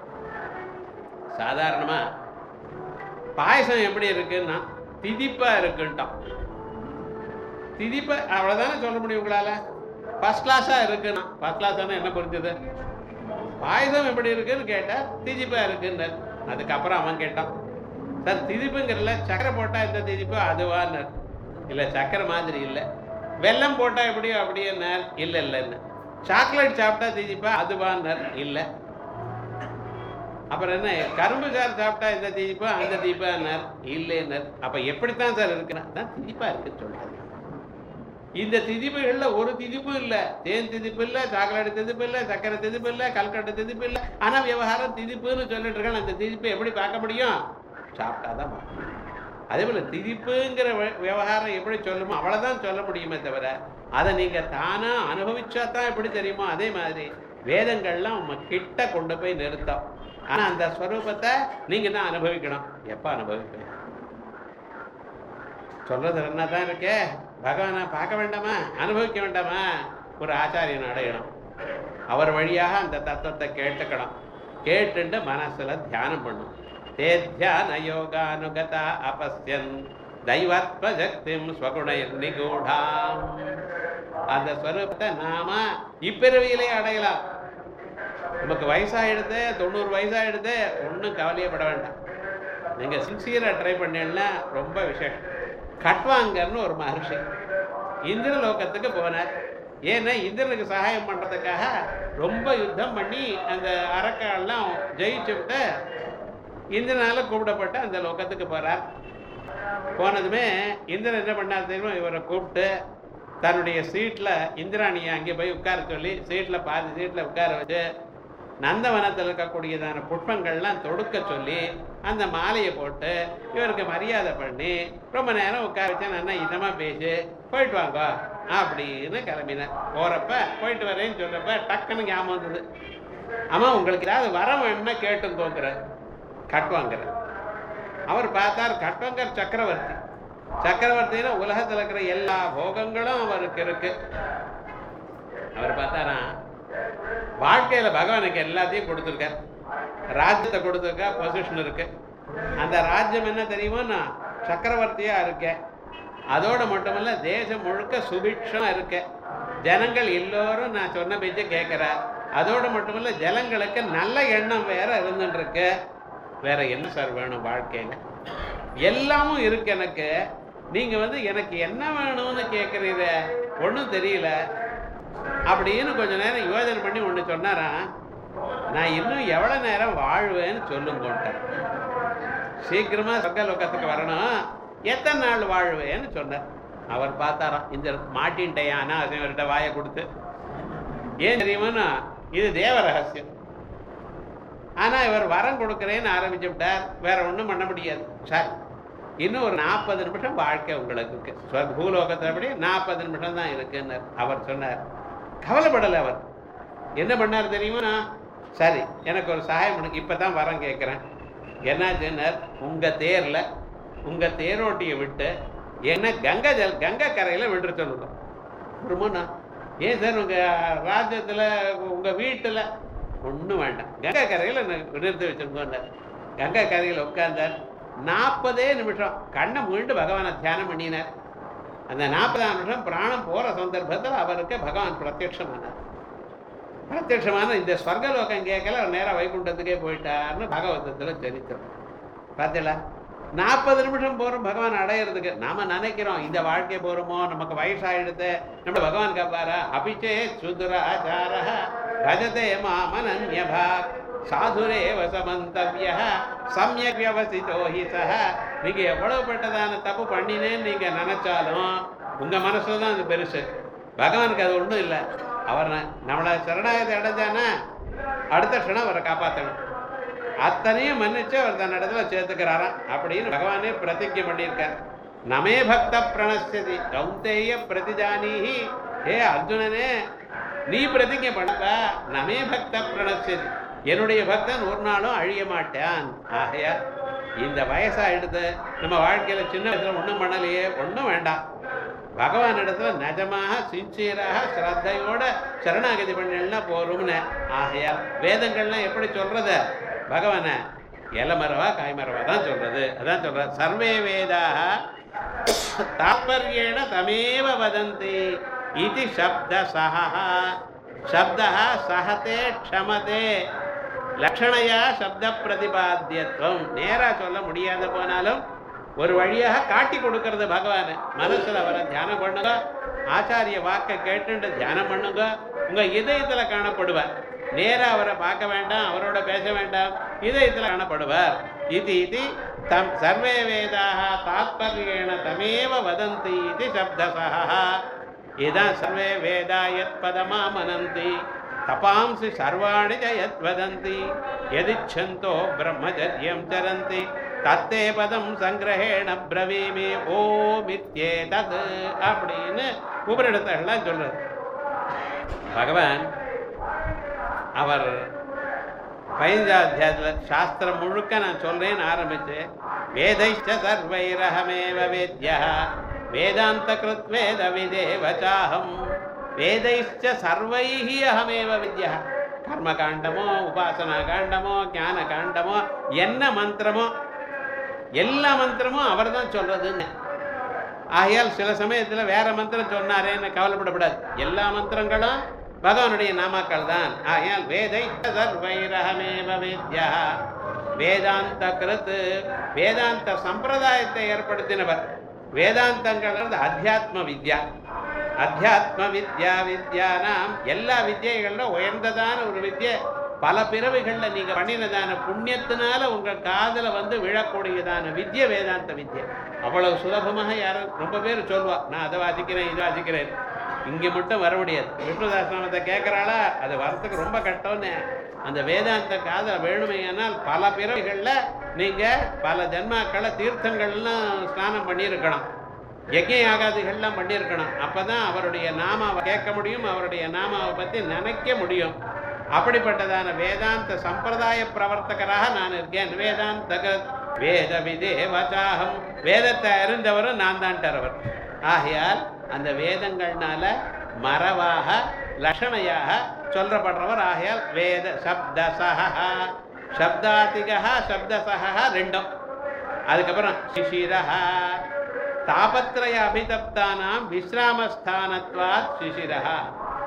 [SPEAKER 1] சாதாரணமா பாயசம் எப்படி இருக்குன்னா திதிப்பா இருக்குன்ட்டான் திதிப்ப அவ்வளவுதானே சொல்ல முடியும் உங்களால ஃபர்ஸ்ட் கிளாஸா இருக்குன்னா ஃபர்ஸ்ட் கிளாஸான என்ன புரிஞ்சது பாயசம் எப்படி இருக்குன்னு கேட்டா திதிப்பா இருக்குன்னார் அதுக்கப்புறம் அவன் கேட்டான் சார் திதிப்புங்கிறதுல சக்கரை போட்டா இந்த திதிப்பு அதுவான்னார் இல்ல சக்கரை மாதிரி இல்ல வெல்லம் போட்டா எப்படியோ அப்படியேன்னார் இல்ல இல்லைன்னு சாக்லேட் சாப்பிட்டா திதிப்பா அதுவான்னார் இல்ல அப்புறம் என்ன கரும்பு சார் சாப்பிட்டா இந்த திதிப்பா அந்த திதிப்பான்னார் இல்லைன்னார் அப்ப எப்படித்தான் சார் இருக்குன்னா அதான் திதிப்பா இருக்குன்னு சொல்றாரு இந்த திதிப்புகள்ல ஒரு திதிப்பும் இல்ல தேன் திதிப்பு இல்ல சாக்லேட் திதிப்பு இல்ல சக்கரை திதிப்பு இல்ல கல்கட்டு திதிப்பு இல்ல ஆனா விவகாரம் திதிப்புன்னு சொல்லிட்டு இருக்காங்க அந்த திதிப்பை எப்படி பார்க்க முடியும் சாப்பிட்டாதான் பார்க்க முடியும் அதே போல திதிப்புங்கிற வி- விவகாரம் எப்படி சொல்லுமோ அவ்வளவுதான் சொல்ல முடியுமே தவிர அதை நீங்க தானா அனுபவிச்சா தான் எப்படி தெரியுமோ அதே மாதிரி வேதங்கள்லாம் உங்க கிட்ட கொண்டு போய் நிறுத்தம் ஆனா அந்த ஸ்வரூபத்தை நீங்க தான் அனுபவிக்கணும் எப்ப அனுபவிப்பீங்க சொல்றது என்ன தான் இருக்கே பகவானை பார்க்க வேண்டாமா அனுபவிக்க வேண்டாமா ஒரு ஆச்சாரியன் அடையணும் அவர் வழியாக அந்த தத்துவத்தை கேட்டுக்கணும் கேட்டுட்டு மனசுல தியானம் பண்ணும் தே தியான யோகானுகதா அபஸ்யன் தெய்வாத்ம சக்திம் ஸ்வகுணை நிகூடாம் அந்த ஸ்வரூபத்தை நாம இப்பிறவியிலே அடையலாம் நமக்கு வயசாயிடுது தொண்ணூறு வயசாயிடுது ஒன்றும் கவலையப்பட வேண்டாம் நீங்க சின்சியரா ட்ரை பண்ணீங்கன்னா ரொம்ப விசேஷம் கட்வாங்கர்னு ஒரு மகர்ஷி இந்திரலோகத்துக்கு போனார் ஏன்னா இந்திரனுக்கு சகாயம் பண்றதுக்காக ரொம்ப யுத்தம் பண்ணி அந்த அரக்கெல்லாம் ஜெயிச்சு விட்டு இந்திரனால கூப்பிடப்பட்டு அந்த லோகத்துக்கு போறார் போனதுமே இந்திரன் என்ன பண்ணார் தெரியுமா இவரை கூப்பிட்டு தன்னுடைய சீட்ல இந்திராணியை அங்கே போய் உட்கார சொல்லி சீட்ல பாதி சீட்ல உட்கார வச்சு நந்தவனத்தில் இருக்கக்கூடியதான புஷ்பங்கள்லாம் தொடுக்க சொல்லி அந்த மாலையை போட்டு இவருக்கு மரியாதை பண்ணி ரொம்ப நேரம் உட்கார வச்சு நல்லா இதமா பேசி போயிட்டு வாங்க அப்படின்னு கிளம்பினேன் போறப்ப போயிட்டு வரேன்னு சொல்றப்ப டக்குன்னு ஞாபகம் வந்தது ஆமா உங்களுக்கு ஏதாவது வரம் வேணும்னா கேட்டுங்கோங்கிற கட்டுவாங்கிற அவர் பார்த்தார் கட்டுவங்கர் சக்கரவர்த்தி சக்கரவர்த்தினா உலகத்துல இருக்கிற எல்லா போகங்களும் அவருக்கு இருக்கு அவர் பார்த்தாரா வாழ்க்கையில பகவானுக்கு எல்லாத்தையும் கொடுத்துருக்கார் ராஜ்யத்தை கொடுத்துருக்கா பொசிஷன் இருக்கு அந்த ராஜ்யம் என்ன தெரியுமா சக்கரவர்த்தியா இருக்கேன் அதோட மட்டுமல்ல தேசம் முழுக்க சுபிக்ஷமா இருக்கு ஜனங்கள் எல்லோரும் நான் சொன்ன பேச்சை கேட்கிறா அதோட மட்டுமல்ல ஜனங்களுக்கு நல்ல எண்ணம் வேற இருந்துட்டு இருக்கு வேற என்ன சார் வேணும் வாழ்க்கையில எல்லாமும் இருக்கு எனக்கு நீங்க வந்து எனக்கு என்ன வேணும்னு கேட்குறீங்க ஒன்றும் தெரியல அப்படின்னு கொஞ்ச நேரம் யோசனை பண்ணி ஒன்று சொன்னாராம் நான் இன்னும் எவ்வளவு நேரம் வாழ்வேன்னு சொல்லுங்கோன்ட்டார் சீக்கிரமா சொர்க்கலோகத்துக்கு வரணும் எத்தனை நாள் வாழ்வேன்னு சொன்னார் அவர் பார்த்தாராம் இந்த மாட்டின்ட்டையா அனாவசியம் வாயை கொடுத்து ஏன் தெரியுமானா இது தேவ ரகசியம் ஆனா இவர் வரம் கொடுக்குறேன்னு ஆரம்பிச்சு விட்டார் வேற ஒண்ணும் பண்ண முடியாது சார் இன்னும் ஒரு நாற்பது நிமிஷம் வாழ்க்கை உங்களுக்கு இருக்கு சொர்க்க பூலோகத்தின்படி நாற்பது நிமிஷம் தான் இருக்குன்னு அவர் சொன்னார் கவலைப்படலை அவர் என்ன பண்ணார் தெரியுமா சரி எனக்கு ஒரு சகாயம் பண்ணுங்க இப்போ தான் வரம் கேட்குறேன் என்னாச்சுன்னார் உங்கள் தேரில் உங்கள் தேரோட்டியை விட்டு என்ன கங்கை ஜல் கங்கை கரையில் விட்டுற சொல்லுங்க வருமாண்ணா ஏன் சார் உங்கள் ராஜ்யத்தில் உங்கள் வீட்டில் ஒன்றும் வேண்டாம் கங்கை கரையில் நிறுத்தி வச்சிருக்கோன்னார் கங்கை கரையில் உட்கார்ந்தார் நாற்பதே நிமிஷம் கண்ணை மீண்டு பகவானை தியானம் பண்ணினார் அந்த நாற்பதாம் நிமிஷம் பிராணம் போகிற சந்தர்ப்பத்தில் அவருக்கு பகவான் பிரத்யட்சமானார் பிரத்யட்சமான இந்த ஸ்வர்கலோகம் கேட்கல அவர் நேராக வைகுண்டத்துக்கே போயிட்டார்னு பகவதத்தில் சரித்திரம் பார்த்தீங்களா நாற்பது நிமிஷம் போகிறோம் பகவான் அடையிறதுக்கு நாம நினைக்கிறோம் இந்த வாழ்க்கை போகிறோமோ நமக்கு வயசாயிடுது நம்ம பகவான் கேட்பாரா அபிச்சே சுதுராச்சார பஜதே மாமனன்யபா சாதுரேவ சமந்தவிய சமயக் வியவசிதோ ஹி சஹ நீங்க எவ்வளவு பட்டதான தப்பு பண்ணினேன்னு நீங்க நினைச்சாலும் உங்க மனசுல தான் அது பெருசு பகவானுக்கு அது ஒன்றும் இல்லை அவர் ந- நம்மளை சரணாகத்தை அடைஞ்சானா அடுத்த க்ஷணம் அவரை காப்பாற்றணும் அத்தனையும் மன்னிச்சு அவர் தன் இடத்துல சேர்த்துக்கிறாராம் அப்படின்னு பகவானே பிரதிஜை பண்ணியிருக்கார் நமே பக்த பிரணஸ்யதி கௌந்தேய பிரதிஜானீஹி ஏ அர்ஜுனனே நீ பிரதிஜை பண்ணப்பா நமே பக்த பிரணஸ்யதி என்னுடைய பக்தன் ஒரு நாளும் அழிய மாட்டான் ஆகையா இந்த வயசாயிடுது நம்ம வாழ்க்கையில சின்ன வயசுல ஒன்றும் பண்ணலையே ஒன்றும் வேண்டாம் பகவான் இடத்துல நிஜமாக சின்சியராக ஸ்ரத்தையோட சரணாகதி பண்ணா போரும்னு ஆகையால் வேதங்கள்லாம் எப்படி சொல்றது பகவான இலமரவா காய்மரவா தான் சொல்றது அதான் சொல்ற சர்வே வேதாக தாத்பர்யேண தமேவ வதந்தி இது சப்த சஹா சப்த சஹதே க்ஷமதே லக்ஷணையா சப்த பிரதிபாத்தியத்துவம் நேரா சொல்ல முடியாத போனாலும் ஒரு வழியாக காட்டி கொடுக்கறது பகவான் மனசுல அவரை தியானம் பண்ணுங்க ஆச்சாரிய வாக்கை கேட்டுட்டு தியானம் பண்ணுங்க உங்க இதயத்துல காணப்படுவார் நேரா அவரை பார்க்க வேண்டாம் அவரோட பேச வேண்டாம் இதயத்துல காணப்படுவார் இது இது தம் சர்வே வேதாக தாத்பர்யேண தமேவ வதந்தி இது சப்தசா இதான் சர்வே வேதா யத் பதமாமனந்தி தபாம்சி சர்வாணி ச யத் வதந்தி எதிச்சந்தோ பிரம்மச்சரியம் சரந்தி தத்தே பதம் சங்கிரகேண பிரவீமி ஓமித்யே தத் அப்படின்னு உபரிடத்தெல்லாம் சொல்றது பகவான் அவர் பதினஞ்சாவது அத்தியாயத்தில் சாஸ்திரம் முழுக்க நான் சொல்றேன்னு ஆரம்பிச்சு வேதைச்ச சர்வைரகமேவ வேத்யா வேதாந்த கிருத் வேத விதேவச்சாகம் வேதைச்ச சர்வைஹி அகமேவ வித்யா கர்ம காண்டமோ உபாசனா காண்டமோ ஞான காண்டமோ என்ன மந்திரமோ எல்லா மந்திரமும் அவர் தான் சொல்றதுன்னு ஆகையால் சில சமயத்தில் வேற மந்திரம் சொன்னாரேன்னு கவலைப்படக்கூடாது எல்லா மந்திரங்களும் பகவானுடைய நாமாக்கள் தான் ஆகையால் வேதை சர்வைரகமேவ வேத்யா வேதாந்த கிருத்து வேதாந்த சம்பிரதாயத்தை ஏற்படுத்தினவர் வேதாந்தங்கள் அத்தியாத்ம வித்யா அத்தியாத்ம வித்யா வித்யானாம் எல்லா வித்யைகளில் உயர்ந்ததான ஒரு வித்யை பல பிறவிகள்ல நீங்க பண்ணினதான புண்ணியத்தினால உங்க காதுல வந்து விழக்கூடியதான வித்யை வேதாந்த வித்யை அவ்வளவு சுலபமாக யாரும் ரொம்ப பேர் சொல்லுவா நான் அதை வாசிக்கிறேன் இதை வாசிக்கிறேன் இங்க மட்டும் வர முடியாது விஷ்ணுதாசிரமத்தை கேட்கறாளா அது வரத்துக்கு ரொம்ப கஷ்டம்னு அந்த வேதாந்த காதல வேணுமையானால் பல பிறவிகள்ல நீங்க பல ஜென்மாக்களை தீர்த்தங்கள்லாம் ஸ்நானம் பண்ணியிருக்கணும் யஜ்ய யாகாதிகள்லாம் பண்ணியிருக்கணும் அப்பதான் அவருடைய நாமாவை கேட்க முடியும் அவருடைய நாமாவை பத்தி நினைக்க முடியும் அப்படிப்பட்டதான வேதாந்த சம்பிரதாய பிரவர்த்தகராக நான் இருக்கேன் வேதாந்த வேத விதேவச்சாகம் வேதத்தை அறிந்தவரும் நான் தான்ட்டார் அவர் ஆகையால் அந்த வேதங்கள்னால மரவாக லக்ஷணையாக சொல்லப்படுறவர் ஆகையால் வேத சப்தசஹா சப்தாதிகா சப்தசஹா ரெண்டும் அதுக்கப்புறம் சிசிரஹா தாபத்ரய அபிதப்தானாம் விஸ்ராமஸ்தானத்வாத் சிசிரஹா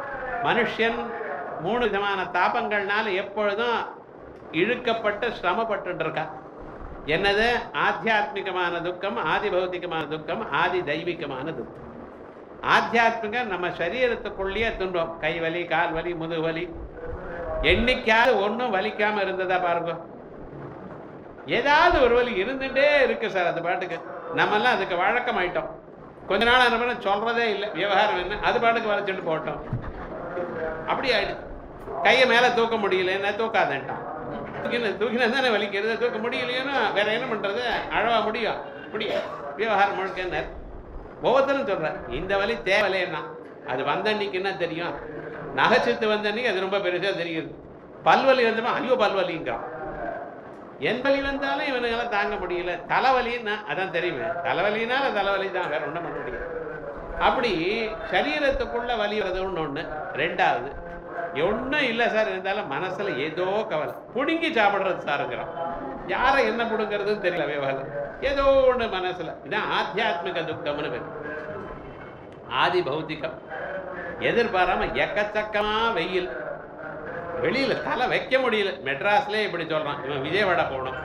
[SPEAKER 1] மனுஷன் மூணு விதமான தாபங்கள்னால எப்பொழுதும் இழுக்கப்பட்டு சிரமப்பட்டு இருக்கான் என்னது ஆத்தியாத்மிகமான துக்கம் ஆதி பௌத்திகமான துக்கம் ஆதி தெய்வீகமான துக்கம் ஆத்தியாத்மிகம் நம்ம சரீரத்துக்குள்ளேயே துன்பம் கை வலி கால் வலி முதுகு வலி என்னைக்காவது ஒன்றும் வலிக்காம இருந்ததா பாருங்க ஏதாவது ஒரு வலி இருந்துட்டே இருக்கு சார் அது பாட்டுக்கு நம்மெல்லாம் அதுக்கு வழக்கமாயிட்டோம் கொஞ்ச நாள் என்ன பண்ண சொல்றதே இல்லை விவகாரம் என்ன அது பாட்டுக்கு வளைச்சிட்டு போட்டோம் அப்படி ஆயிடுச்சு கையை மேலே தூக்க முடியலன்னா தூக்காதேன்ட்டான் தூக்கின தூக்கினா தானே வலிக்கிறது தூக்க முடியலையோன்னா வேற என்ன பண்றது அழவா முடியும் முடியும் விவகாரம் முழுக்க என்ன ஒவ்வொருத்தரும் சொல்றேன் இந்த வலி தேவலைன்னா அது வந்த அன்னைக்கு என்ன தெரியும் நகைச்சித்து வந்த அன்னைக்கு அது ரொம்ப பெருசா தெரியுது பல்வலி வந்தமா ஐயோ பல்வலிங்கிறான் என் வலி வந்தாலும் இவனுங்களாம் தாங்க முடியல தலைவலின்னா அதான் தெரியுமே தலைவலினால தலைவலி தான் வேற ஒன்றும் பண்ண முடியாது அப்படி சரீரத்துக்குள்ள வலி வருதுன்னு ஒண்ணு ரெண்டாவது ஒன்றும் இல்லை சார் இருந்தாலும் மனசுல ஏதோ கவலை புடுங்கி சாப்பிடுறது சாருங்கிறான் யாரை என்ன புடுங்கிறதுன்னு தெரியல விவகாரம் ஏதோ ஒண்ணு மனசுல இதான் ஆத்தியாத்மிக துக்கம்னு பேர் ஆதி பௌத்திகம் எதிர்பாராம எக்கச்சக்கமா வெயில் வெளியில தலை வைக்க முடியல மெட்ராஸ்லயே இப்படி சொல்றான் இவன் விஜயவாடா போகணும்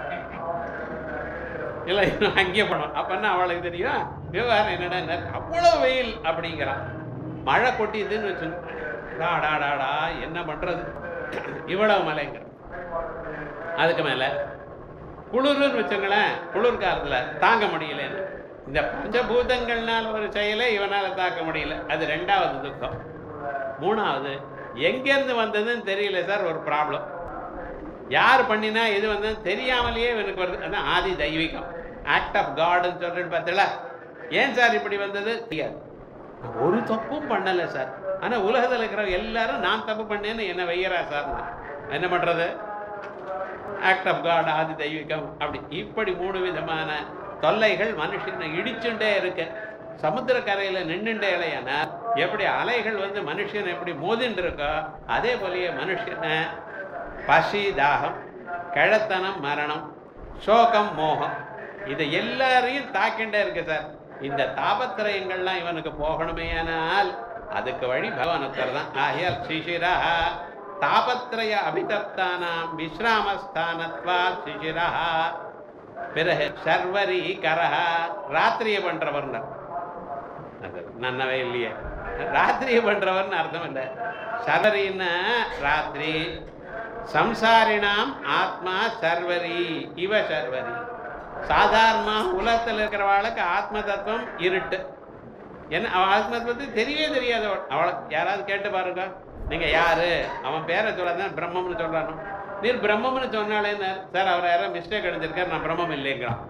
[SPEAKER 1] இல்ல இவன் அங்கேயே போகணும் அப்ப என்ன அவளுக்கு தெரியும் விவகாரம் என்னடா அவ்வளவு வெயில் அப்படிங்கிறான் மழை கொட்டியதுன்னு வச்சு டாடாடாடா என்ன பண்றது இவ்வளவு மலைங்க அதுக்கு மேல குளிர்னு வச்சுங்களேன் குளிர் காலத்துல தாங்க முடியலன்னு இந்த பஞ்சபூதங்கள்னால ஒரு செயலை இவனால தாக்க முடியல அது ரெண்டாவது துக்கம் மூணாவது எங்கேருந்து வந்ததுன்னு தெரியல சார் ஒரு ப்ராப்ளம் யார் பண்ணினா எது வந்ததுன்னு தெரியாமலேயே இவனுக்கு வருது அதான் ஆதி தெய்வீகம் ஆக்ட் ஆஃப் காட்னு சொல்லிட்டு பார்த்தல ஏன் சார் இப்படி வந்தது தெரியாது நான் ஒரு தப்பும் பண்ணலை சார் ஆனால் உலகத்தில் இருக்கிற எல்லாரும் நான் தப்பு பண்ணேன்னு என்ன வையறா சார் நான் என்ன பண்ணுறது ஆக்ட் ஆஃப் காட் ஆதி தெய்வீகம் அப்படி இப்படி மூணு விதமான தொல்லைகள் மனுஷனை இடிச்சுட்டே இருக்கு சமுத்திர கரையில நின்றுட்டே இல்லையானா எப்படி அலைகள் வந்து மனுஷன் எப்படி மோதின்னு இருக்கோ அதே போலயே மனுஷனை பசி தாகம் கிழத்தனம் மரணம் சோகம் மோகம் இது எல்லாரையும் தாக்கிண்டே இருக்கு சார் இந்த தாபத்திரயங்கள்லாம் இவனுக்கு போகணுமேயானால் அதுக்கு வழி பகவானுத்தர் தான் ஆகியால் சிசிரா தாபத்திரய அபிதப்தானாம் விஸ்ராமஸ்தானத்வா சிசிரா பிறகு சர்வரி கரஹா ராத்திரியை பண்றவர்னர் அது நன்னவே இல்லையே ராத்திரியை பண்றவர்னு அர்த்தம் இல்லை சர்வரின்னா ராத்திரி சம்சாரினாம் ஆத்மா சர்வரி இவ சர்வரி சாதாரணமா உலகத்தில் இருக்கிறவாளுக்கு ஆத்ம தத்துவம் இருட்டு என்ன அவன் ஆத்ம தத்துவத்தை தெரியவே தெரியாது அவள் அவளை யாராவது கேட்டு பாருங்க நீங்க யாரு அவன் பேரை சொல்லாதான் பிரம்மம்னு சொல்றானோ நீர் பிரம்மம்னு சொன்னாலே சார் அவர் யாரோ மிஸ்டேக் அடைஞ்சிருக்கார் நான் பிரம்மம் இல்லைங்கிறான்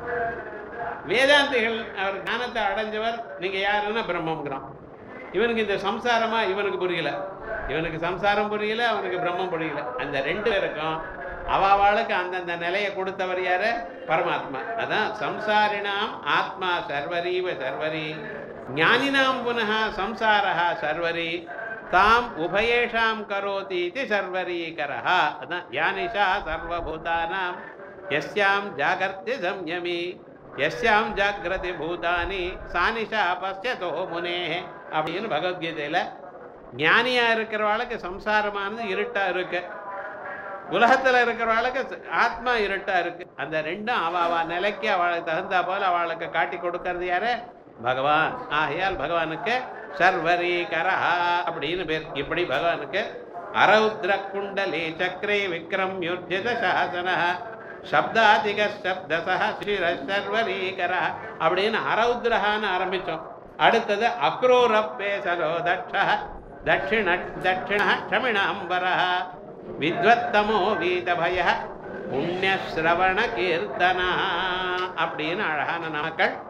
[SPEAKER 1] வேதாந்திகள் அவர் ஞானத்தை அடைஞ்சவர் நீங்க யாருன்னா பிரம்மங்கிறான் இவனுக்கு இந்த சம்சாரமா இவனுக்கு புரியல இவனுக்கு சம்சாரம் புரியல அவனுக்கு பிரம்மம் புரியல அந்த ரெண்டு பேருக்கும் அவாவாளுக்கு அந்தந்த நிலையை கொடுத்தவர் யாரு பரமாத்மா அதான் சம்சாரினாம் ஆத்மா சர்வரீவ சர்வரி ஞானினாம் புனः சம்சாரः சர்வரி தாம் உபயேஷாம் கரோதி இது சர்வரீகரः அதான் யானிஷா சர்வபூதானாம் எஸ்யாம் ஜாகர்த்தி சம்யமி எஸ்யாம் ஜாகிரதி பூதானி சானிஷா பசியதோ முனே அப்படின்னு பகவத்கீதையில ஞானியா இருக்கிறவாளுக்கு சம்சாரமானது இருட்டா இருக்கு உலகத்துல இருக்கிறவாளுக்கு ஆத்மா இருட்டா இருக்கு அந்த ரெண்டும் அவ அவ நிலைக்கு அவளுக்கு தகுந்தா போல அவளுக்கு காட்டி கொடுக்கறது யாரு பகவான் ஆகையால் பகவானுக்கு சர்வரீகரா அப்படின்னு பேர் இப்படி பகவானுக்கு அரௌத்ர குண்டலே சக்கரே விக்ரம் யுர்ஜித சாசன சப்தாதிக சப்தசக ஸ்ரீர சர்வரீகர அப்படின்னு அரௌத்ரஹான்னு ஆரம்பிச்சோம் அடுத்தது அக்ரூரப்பே சலோ தட்ச தட்சிண தட்சிண க்ஷமிணாம்பர வித்வத்தமோ வீதபய புண்ணியஸ்ரவண கீர்த்தனா அப்படின்னு அழகான நாட்கள்